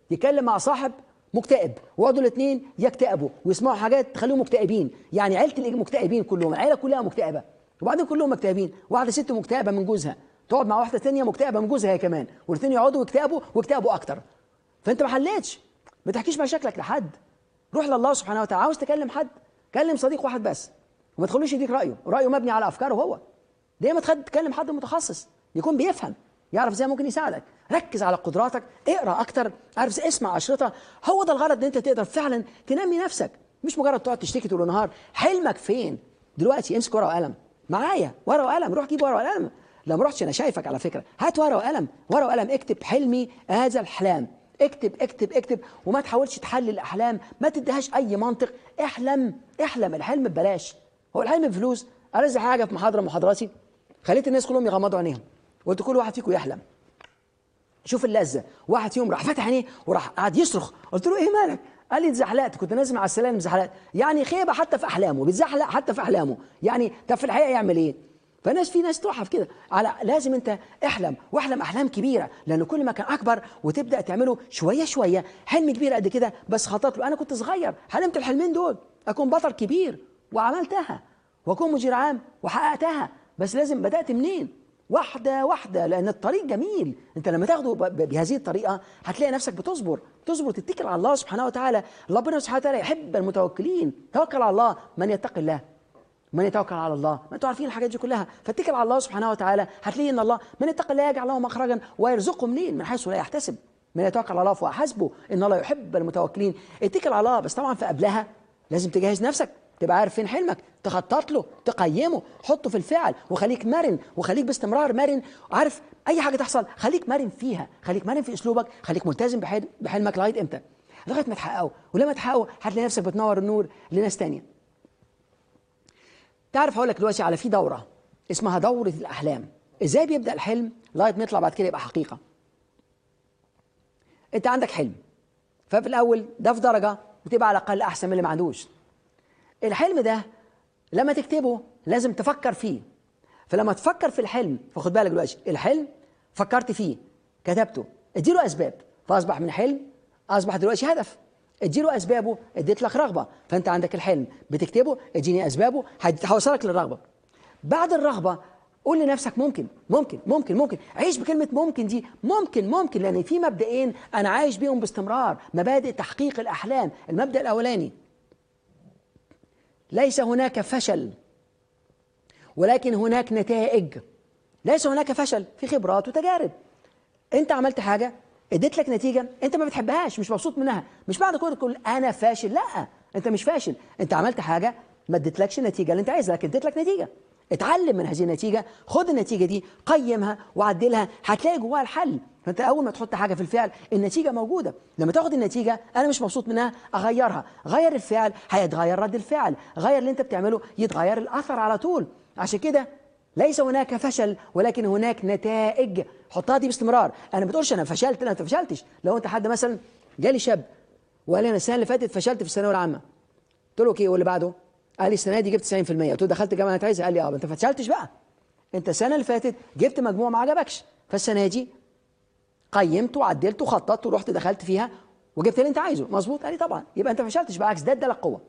[SPEAKER 1] يتكلم مع صاحب مكتئب ويقعدوا الاثنين يكتئبوا ويسمعوا حاجات تخليهم مكتئبين يعني عيله المكتئبين كلهم العيله كلها مكتئبه وبعدين كلهم مكتئبين واحده ست مكتئبه من جوزها تقعد مع واحده ثانيه مكتئبه من جوزها هي كمان والاثنين يقعدوا يكتئبوا ويكتئبوا اكتر فانت ما حلتش ما تحكيش مشاكلك لحد روح لله سبحانه وتعالى عاوز تكلم حد كلم صديق واحد بس وما تخلوش يديك رايه رايه مبني على افكاره هو دايما تكلم حد متخصص يكون بيفهم يعرف ازاي ممكن يساعدك ركز على قدراتك اقرا اكتر عارف اسمع اشرطه هو ده الغرض ان انت تقدر فعلا تنمي نفسك مش مجرد تقعد تشتكي طول النهار حلمك فين دلوقتي امسك ورقه وقلم معايا ورقه وقلم روح جيب ورقه وقلم لا ما رحتش انا شايفك على فكره هات ورقه وقلم ورقه وقلم اكتب حلمي هذا الاحلام اكتب اكتب اكتب وما تحاولش تحلل الاحلام ما تديهاش اي منطق احلم احلم الحلم ببلاش هو الحلم بفلوس ألذ حاجه في محاضره من محاضراتي خليت الناس كلهم يغمضوا عينيهم قلت كل واحد فيكم يحلم شوف اللذه واحد فيهم راح فتح عينيه وراح قعد يصرخ قلت له ايه مالك قال لي اتزحلقت كنت نازل على السلالم زحلقت يعني خيبه حتى في احلامه بيتزحلق حتى في احلامه يعني طب في الحقيقه يعمل ايه فالناس في ناس تروح في كده على لازم انت احلم واحلم احلام كبيره لان كل ما كان اكبر وتبدا تعمله شويه شويه حلم كبير قد كده بس خطط له انا كنت صغير حلمت الحلمين دول اكون بطل كبير وعملتها واكون مدير عام وحققتها بس لازم بدات منين واحدة واحدة لأن الطريق جميل أنت لما تاخده بهذه الطريقة هتلاقي نفسك بتصبر تصبر تتكل على الله سبحانه وتعالى ربنا سبحانه وتعالى يحب المتوكلين توكل على الله من يتقي الله من يتوكل على الله ما انتوا عارفين الحاجات دي كلها فاتكل على الله سبحانه وتعالى هتلاقي ان الله من يتقي الله يجعل له مخرجا ويرزقه منين من حيث لا يحتسب من يتوكل على الله فهو حسبه ان الله يحب المتوكلين اتكل على الله بس طبعا في قبلها لازم تجهز نفسك تبقى عارف فين حلمك تخطط له تقيمه حطه في الفعل وخليك مرن وخليك باستمرار مرن عارف اي حاجه تحصل خليك مرن فيها خليك مرن في اسلوبك خليك ملتزم بحلمك لغايه امتى لغايه ما تحققه ولما تحققه هتلاقي نفسك بتنور النور لناس تانية تعرف هقول لك دلوقتي على في دوره اسمها دوره الاحلام ازاي بيبدا الحلم لغايه ما يطلع بعد كده يبقى حقيقه انت عندك حلم ففي الاول ده في درجه بتبقى على الاقل احسن من اللي ما عندوش الحلم ده لما تكتبه لازم تفكر فيه فلما تفكر في الحلم فخد بالك دلوقتي الحلم فكرت فيه كتبته اديله اسباب فاصبح من حلم اصبح دلوقتي هدف اديله اسبابه اديت لك رغبه فانت عندك الحلم بتكتبه اديني اسبابه هوصلك للرغبه بعد الرغبه قول لنفسك ممكن ممكن ممكن ممكن عيش بكلمة ممكن دي ممكن ممكن لأن في مبدئين أنا عايش بيهم باستمرار مبادئ تحقيق الأحلام المبدأ الأولاني ليس هناك فشل ولكن هناك نتائج ليس هناك فشل في خبرات وتجارب انت عملت حاجه اديت لك نتيجه انت ما بتحبهاش مش مبسوط منها مش بعد كده تقول انا فاشل لا انت مش فاشل انت عملت حاجه ما اديتلكش النتيجه اللي انت عايزها لكن اديت لك نتيجه اتعلم من هذه النتيجه خد النتيجه دي قيمها وعدلها هتلاقي جواها الحل فانت اول ما تحط حاجه في الفعل النتيجه موجوده لما تاخد النتيجه انا مش مبسوط منها اغيرها غير الفعل هيتغير رد الفعل غير اللي انت بتعمله يتغير الاثر على طول عشان كده ليس هناك فشل ولكن هناك نتائج حطها دي باستمرار انا ما بتقولش انا فشلت لا انت فشلتش لو انت حد مثلا جالي شاب وقال لي انا السنه اللي فاتت فشلت في الثانويه العامه قلت له اوكي واللي بعده قال لي السنه دي جبت 90% قلت له دخلت جامعه عايز قال لي اه انت فشلتش بقى انت السنه اللي فاتت جبت مجموع ما عجبكش فالسنه دي قيمت وعدلت وخططت ورحت دخلت فيها وجبت اللي انت عايزه مظبوط قال لي طبعا يبقى انت فشلتش بالعكس ده ادالك قوه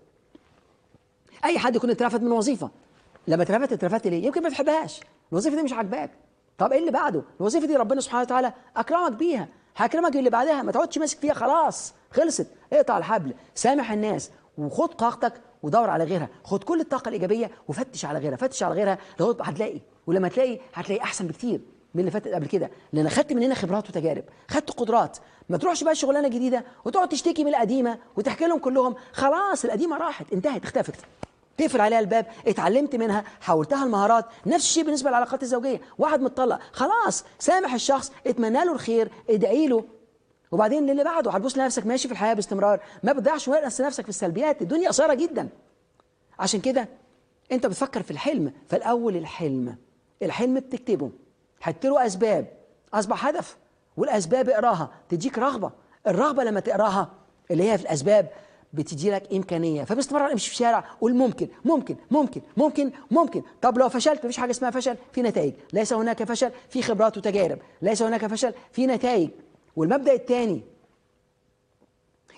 [SPEAKER 1] اي حد يكون اترفد من وظيفه لما اترفدت اترفدت ليه يمكن ما تحبهاش الوظيفه دي مش عاجباك طب ايه اللي بعده الوظيفه دي ربنا سبحانه وتعالى اكرمك بيها هيكرمك اللي بعدها ما تقعدش ماسك فيها خلاص خلصت اقطع الحبل سامح الناس وخد طاقتك ودور على غيرها خد كل الطاقه الايجابيه وفتش على غيرها فتش على غيرها لغايه هتلاقي ولما تلاقي هتلاقي احسن بكتير من اللي فاتت قبل كده لان خدت من هنا خبرات وتجارب خدت قدرات ما تروحش بقى شغلانه جديده وتقعد تشتكي من القديمه وتحكي لهم كلهم خلاص القديمه راحت انتهت اختفت تقفل عليها الباب اتعلمت منها حولتها المهارات نفس الشيء بالنسبه للعلاقات الزوجيه واحد متطلق خلاص سامح الشخص اتمنى له الخير ادعي له وبعدين اللي بعده هتبص لنفسك ماشي في الحياه باستمرار ما بتضيعش وقت نفسك في السلبيات الدنيا قصيره جدا عشان كده انت بتفكر في الحلم فالاول الحلم الحلم بتكتبه حط له اسباب اصبح هدف والاسباب اقراها تديك رغبه الرغبه لما تقراها اللي هي في الاسباب بتدي لك امكانيه فباستمرار امشي في الشارع قول ممكن ممكن ممكن ممكن ممكن طب لو فشلت مفيش حاجه اسمها فشل في نتائج ليس هناك فشل في خبرات وتجارب ليس هناك فشل في نتائج والمبدا الثاني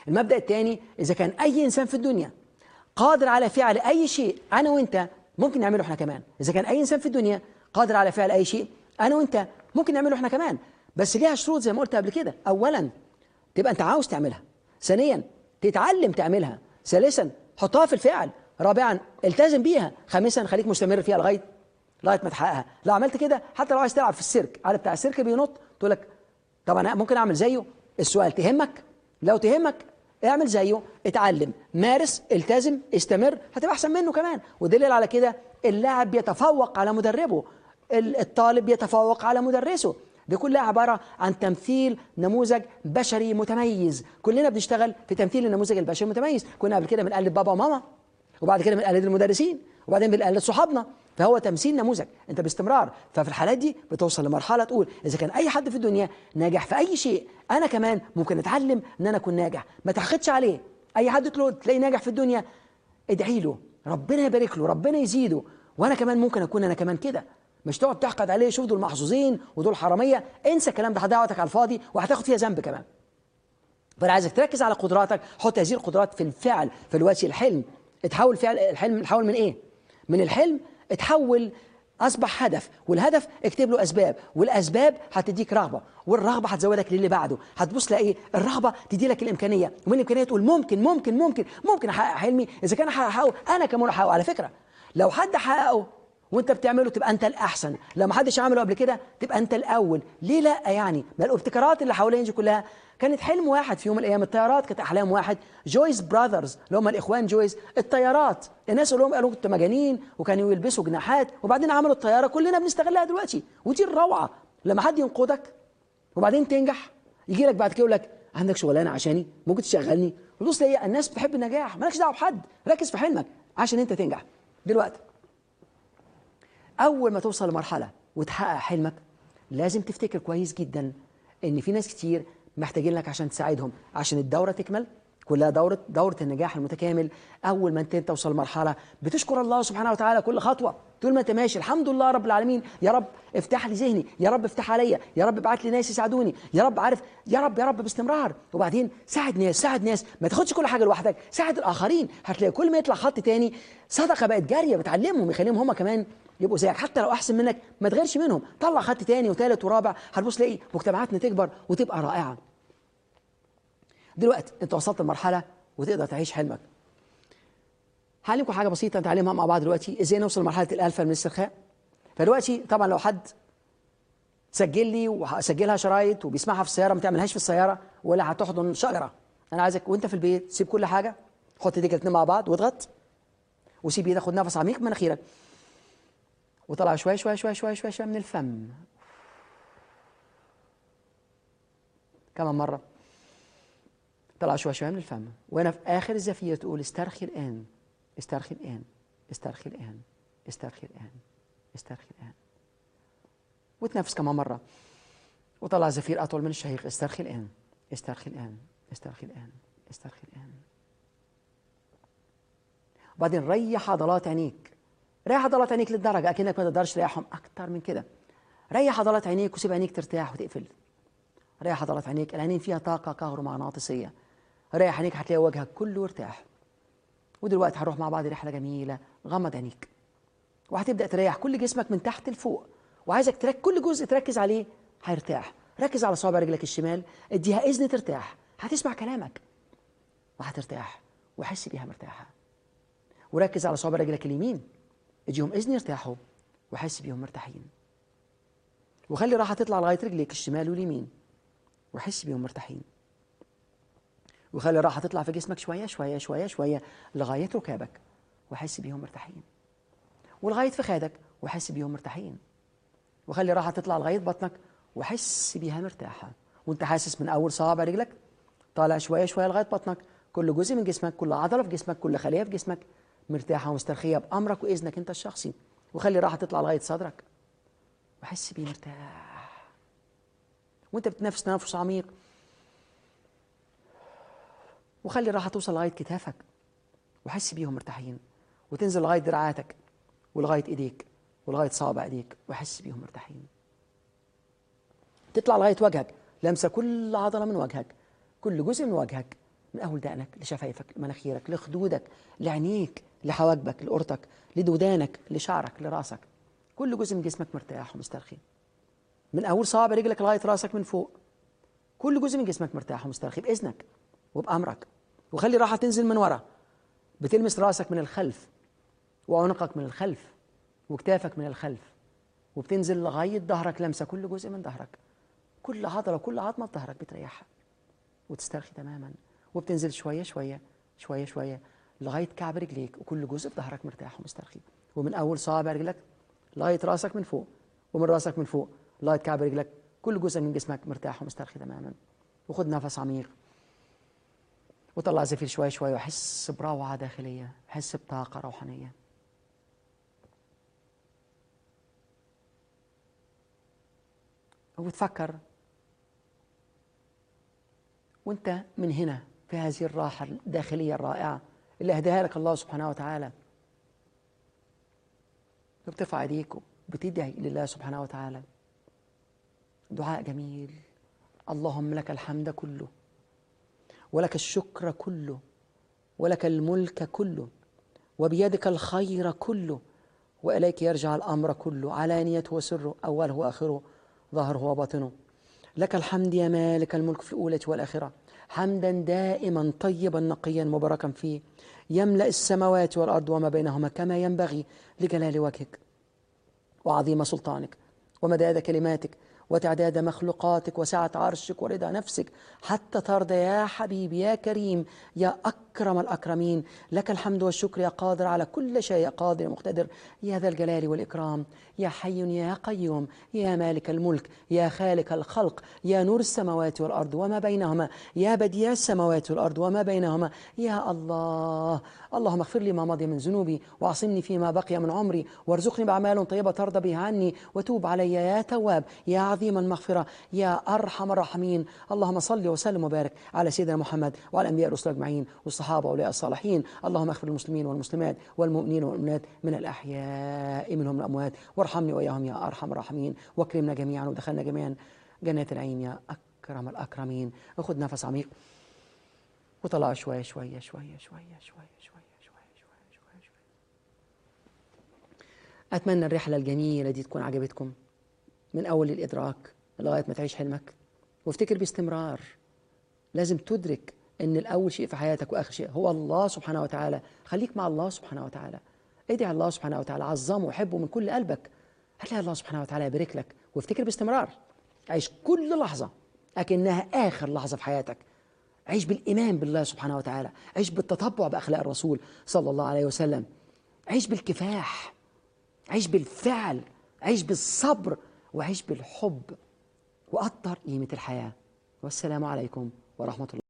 [SPEAKER 1] المبدا الثاني اذا كان اي انسان في الدنيا قادر على فعل اي شيء انا وانت ممكن نعمله احنا كمان اذا كان اي انسان في الدنيا قادر على فعل اي شيء انا وانت ممكن نعمله احنا كمان بس ليها شروط زي ما قلت قبل كده اولا تبقى انت عاوز تعملها ثانيا تتعلم تعملها ثالثا حطها في الفعل رابعا التزم بيها خامسا خليك مستمر فيها لغايه لغايه ما تحققها لو عملت كده حتى لو عايز تلعب في السيرك عارف بتاع السيرك بينط تقول لك طب انا ممكن اعمل زيه السؤال تهمك لو تهمك اعمل زيه اتعلم مارس التزم استمر هتبقى احسن منه كمان ودليل على كده اللاعب بيتفوق على مدربه الطالب بيتفوق على مدرسه دي كلها عبارة عن تمثيل نموذج بشري متميز كلنا بنشتغل في تمثيل النموذج البشري المتميز كنا قبل كده بنقلد بابا وماما وبعد كده بنقلد المدرسين وبعدين بنقلد صحابنا فهو تمثيل نموذج انت باستمرار ففي الحالات دي بتوصل لمرحله تقول اذا كان اي حد في الدنيا ناجح في اي شيء انا كمان ممكن اتعلم ان انا اكون ناجح ما تحقدش عليه اي حد تلاقيه ناجح في الدنيا ادعي له ربنا يبارك له ربنا يزيده وانا كمان ممكن اكون انا كمان كده مش تقعد تحقد عليه شوف دول محظوظين ودول حراميه انسى الكلام ده هتضيع وقتك على الفاضي وهتاخد فيها ذنب كمان فانا عايزك تركز على قدراتك حط هذه القدرات في الفعل في الوقت الحلم اتحول فعل الحلم اتحول من ايه من الحلم اتحول اصبح هدف والهدف اكتب له اسباب والاسباب هتديك رغبه والرغبه هتزودك للي بعده هتبص تلاقي الرغبه تدي لك الامكانيه ومن الامكانيه تقول ممكن ممكن ممكن ممكن احقق حلمي اذا كان هحققه انا كمان احققه على فكره لو حد حققه وانت بتعمله تبقى انت الاحسن لو ما حدش عمله قبل كده تبقى انت الاول ليه لا يعني ما الابتكارات اللي حوالين دي كلها كانت حلم واحد في يوم من الايام الطيارات كانت احلام واحد جويس براذرز اللي هم الاخوان جويس الطيارات الناس اللي هم قالوا كنتوا مجانين وكانوا يلبسوا جناحات وبعدين عملوا الطياره كلنا بنستغلها دلوقتي ودي الروعه لما حد ينقدك وبعدين تنجح يجي لك بعد كده يقول لك عندك شغلانه عشاني ممكن تشغلني وبص ليه الناس بتحب النجاح مالكش دعوه بحد ركز في حلمك عشان انت تنجح دلوقتي اول ما توصل لمرحله وتحقق حلمك لازم تفتكر كويس جدا ان في ناس كتير محتاجين لك عشان تساعدهم عشان الدوره تكمل كلها دورة دورة النجاح المتكامل أول ما أنت توصل لمرحلة بتشكر الله سبحانه وتعالى كل خطوة طول ما أنت ماشي الحمد لله رب العالمين يا رب افتح لي ذهني يا رب افتح عليا يا رب ابعت لي ناس يساعدوني يا رب عارف يا رب يا رب باستمرار وبعدين ساعد ناس ساعد ناس ما تاخدش كل حاجة لوحدك ساعد الآخرين هتلاقي كل ما يطلع خط تاني صدقة بقت جارية بتعلمهم يخليهم هم كمان يبقوا زيك حتى لو احسن منك ما تغيرش منهم طلع خط تاني وثالث ورابع هتبص تلاقي مجتمعاتنا تكبر وتبقى رائعه دلوقتي انت وصلت لمرحله وتقدر تعيش حلمك هعلمكم حاجه بسيطه نتعلمها مع بعض دلوقتي ازاي نوصل لمرحله الالفه من الاسترخاء فدلوقتي طبعا لو حد سجل لي وسجلها شرايط وبيسمعها في السياره ما تعملهاش في السياره ولا هتحضن شجره انا عايزك وانت في البيت سيب كل حاجه حط ايديك الاثنين مع بعض واضغط وسيب ايدك خد نفس عميق من مناخيرك وطلع شويه شويه شويه شويه شويه شويه من الفم كمان مره طلع شويه شويه من الفم وانا في اخر الزفير تقول استرخي الان استرخي الان استرخي الان استرخي الان استرخي الان وتنفس كمان مره وطلع زفير اطول من الشهيق استرخي الان استرخي الان استرخي الان استرخي الان وبعدين ريح عضلات عينيك ريح عضلات عينيك للدرجه اكنك ما تقدرش تريحهم اكتر من كده ريح عضلات عينيك وسيب عينيك ترتاح وتقفل ريح عضلات عينيك العينين فيها طاقه كهرومغناطيسيه ريح عينيك هتلاقي وجهك كله ارتاح ودلوقتي هنروح مع بعض رحله جميله غمض عينيك وهتبدا تريح كل جسمك من تحت لفوق وعايزك ترك كل جزء تركز عليه هيرتاح ركز على صابع رجلك الشمال اديها اذن ترتاح هتسمع كلامك وهترتاح وحس بيها مرتاحه وركز على صابع رجلك اليمين اديهم اذن يرتاحوا وحس بيهم مرتاحين وخلي راحه تطلع لغايه رجليك الشمال واليمين وحس بيهم مرتاحين وخلي الراحه تطلع في جسمك شويه شويه شويه شويه لغايه ركابك وحس بيهم مرتاحين ولغايه فخادك وحس بيهم مرتاحين وخلي الراحه تطلع لغايه بطنك وحس بيها مرتاحه وانت حاسس من اول صوابع رجلك طالع شويه شويه لغايه بطنك كل جزء من جسمك كل عضله في جسمك كل خليه في جسمك مرتاحه ومسترخيه بامرك واذنك انت الشخصي وخلي الراحه تطلع لغايه صدرك وحس بيه مرتاح وانت بتنفس تنفس عميق وخلي الراحه توصل لغايه كتافك وحس بيهم مرتاحين وتنزل لغايه دراعاتك ولغايه ايديك ولغايه صوابع ايديك وحس بيهم مرتاحين تطلع لغايه وجهك لمسه كل عضله من وجهك كل جزء من وجهك من اول دقنك لشفايفك لمناخيرك لخدودك لعينيك لحواجبك لقرطك لدودانك لشعرك لراسك كل جزء من جسمك مرتاح ومسترخي من اول صابع رجلك لغايه راسك من فوق كل جزء من جسمك مرتاح ومسترخي باذنك وبامرك وخلي الراحه تنزل من ورا بتلمس راسك من الخلف وعنقك من الخلف وكتافك من الخلف وبتنزل لغايه ظهرك لمسه كل جزء من ظهرك كل عضله وكل عظمه في ظهرك بتريحها وتسترخي تماما وبتنزل شويه شويه شويه شويه لغايه كعب رجليك وكل جزء في ظهرك مرتاح ومسترخي ومن اول صابع رجلك لغايه راسك من فوق ومن راسك من فوق لغايه كعب رجلك كل جزء من جسمك مرتاح ومسترخي تماما وخد نفس عميق وطلع زفير شوي شوي وحس بروعة داخلية حس بطاقة روحانية وتفكر وانت من هنا في هذه الراحة الداخلية الرائعة اللي أهداها لك الله سبحانه وتعالى وبترفع ايديك وبتدعي لله سبحانه وتعالى دعاء جميل اللهم لك الحمد كله ولك الشكر كله ولك الملك كله وبيدك الخير كله واليك يرجع الامر كله علانيته وسره اوله واخره ظاهره وباطنه لك الحمد يا مالك الملك في الاولى والاخره حمدا دائما طيبا نقيا مباركا فيه يملا السماوات والارض وما بينهما كما ينبغي لجلال وجهك وعظيم سلطانك ومداد كلماتك وتعداد مخلوقاتك وسعة عرشك ورضا نفسك حتى ترضى يا حبيبي يا كريم يا أكرم الأكرمين لك الحمد والشكر يا قادر على كل شيء قادر مقتدر يا ذا الجلال والإكرام يا حي يا قيوم يا مالك الملك يا خالق الخلق يا نور السماوات والأرض وما بينهما يا بديع السماوات والأرض وما بينهما يا الله اللهم اغفر لي ما مضي من ذنوبي واعصمني فيما بقي من عمري وارزقني بأعمال طيبة ترضى بها عني وتوب علي يا تواب يا عظيم المغفرة يا أرحم الراحمين اللهم صل وسلم وبارك على سيدنا محمد وعلى الأنبياء والرسل أجمعين والصحابة وأولياء الصالحين اللهم اغفر للمسلمين والمسلمات والمؤمنين والمؤمنات من الأحياء منهم الأموات وارحمني وإياهم يا أرحم الراحمين واكرمنا جميعا ودخلنا جميعا جنات العين يا أكرم الأكرمين خذ نفس عميق وطلع شوية شوية شوية شوية شوية شوية شوية شوية شوية شوية أتمنى الرحلة الجميلة دي تكون عجبتكم من أول الإدراك لغاية ما تعيش حلمك وافتكر باستمرار لازم تدرك ان الاول شيء في حياتك واخر شيء هو الله سبحانه وتعالى خليك مع الله سبحانه وتعالى ادعي الله سبحانه وتعالى عظمه وحبه من كل قلبك هتلاقي الله سبحانه وتعالى يبارك لك وافتكر باستمرار عيش كل لحظه اكنها اخر لحظه في حياتك عيش بالايمان بالله سبحانه وتعالى عيش بالتطبع باخلاق الرسول صلى الله عليه وسلم عيش بالكفاح عيش بالفعل عيش بالصبر وعيش بالحب وقدر قيمه الحياه والسلام عليكم ورحمه الله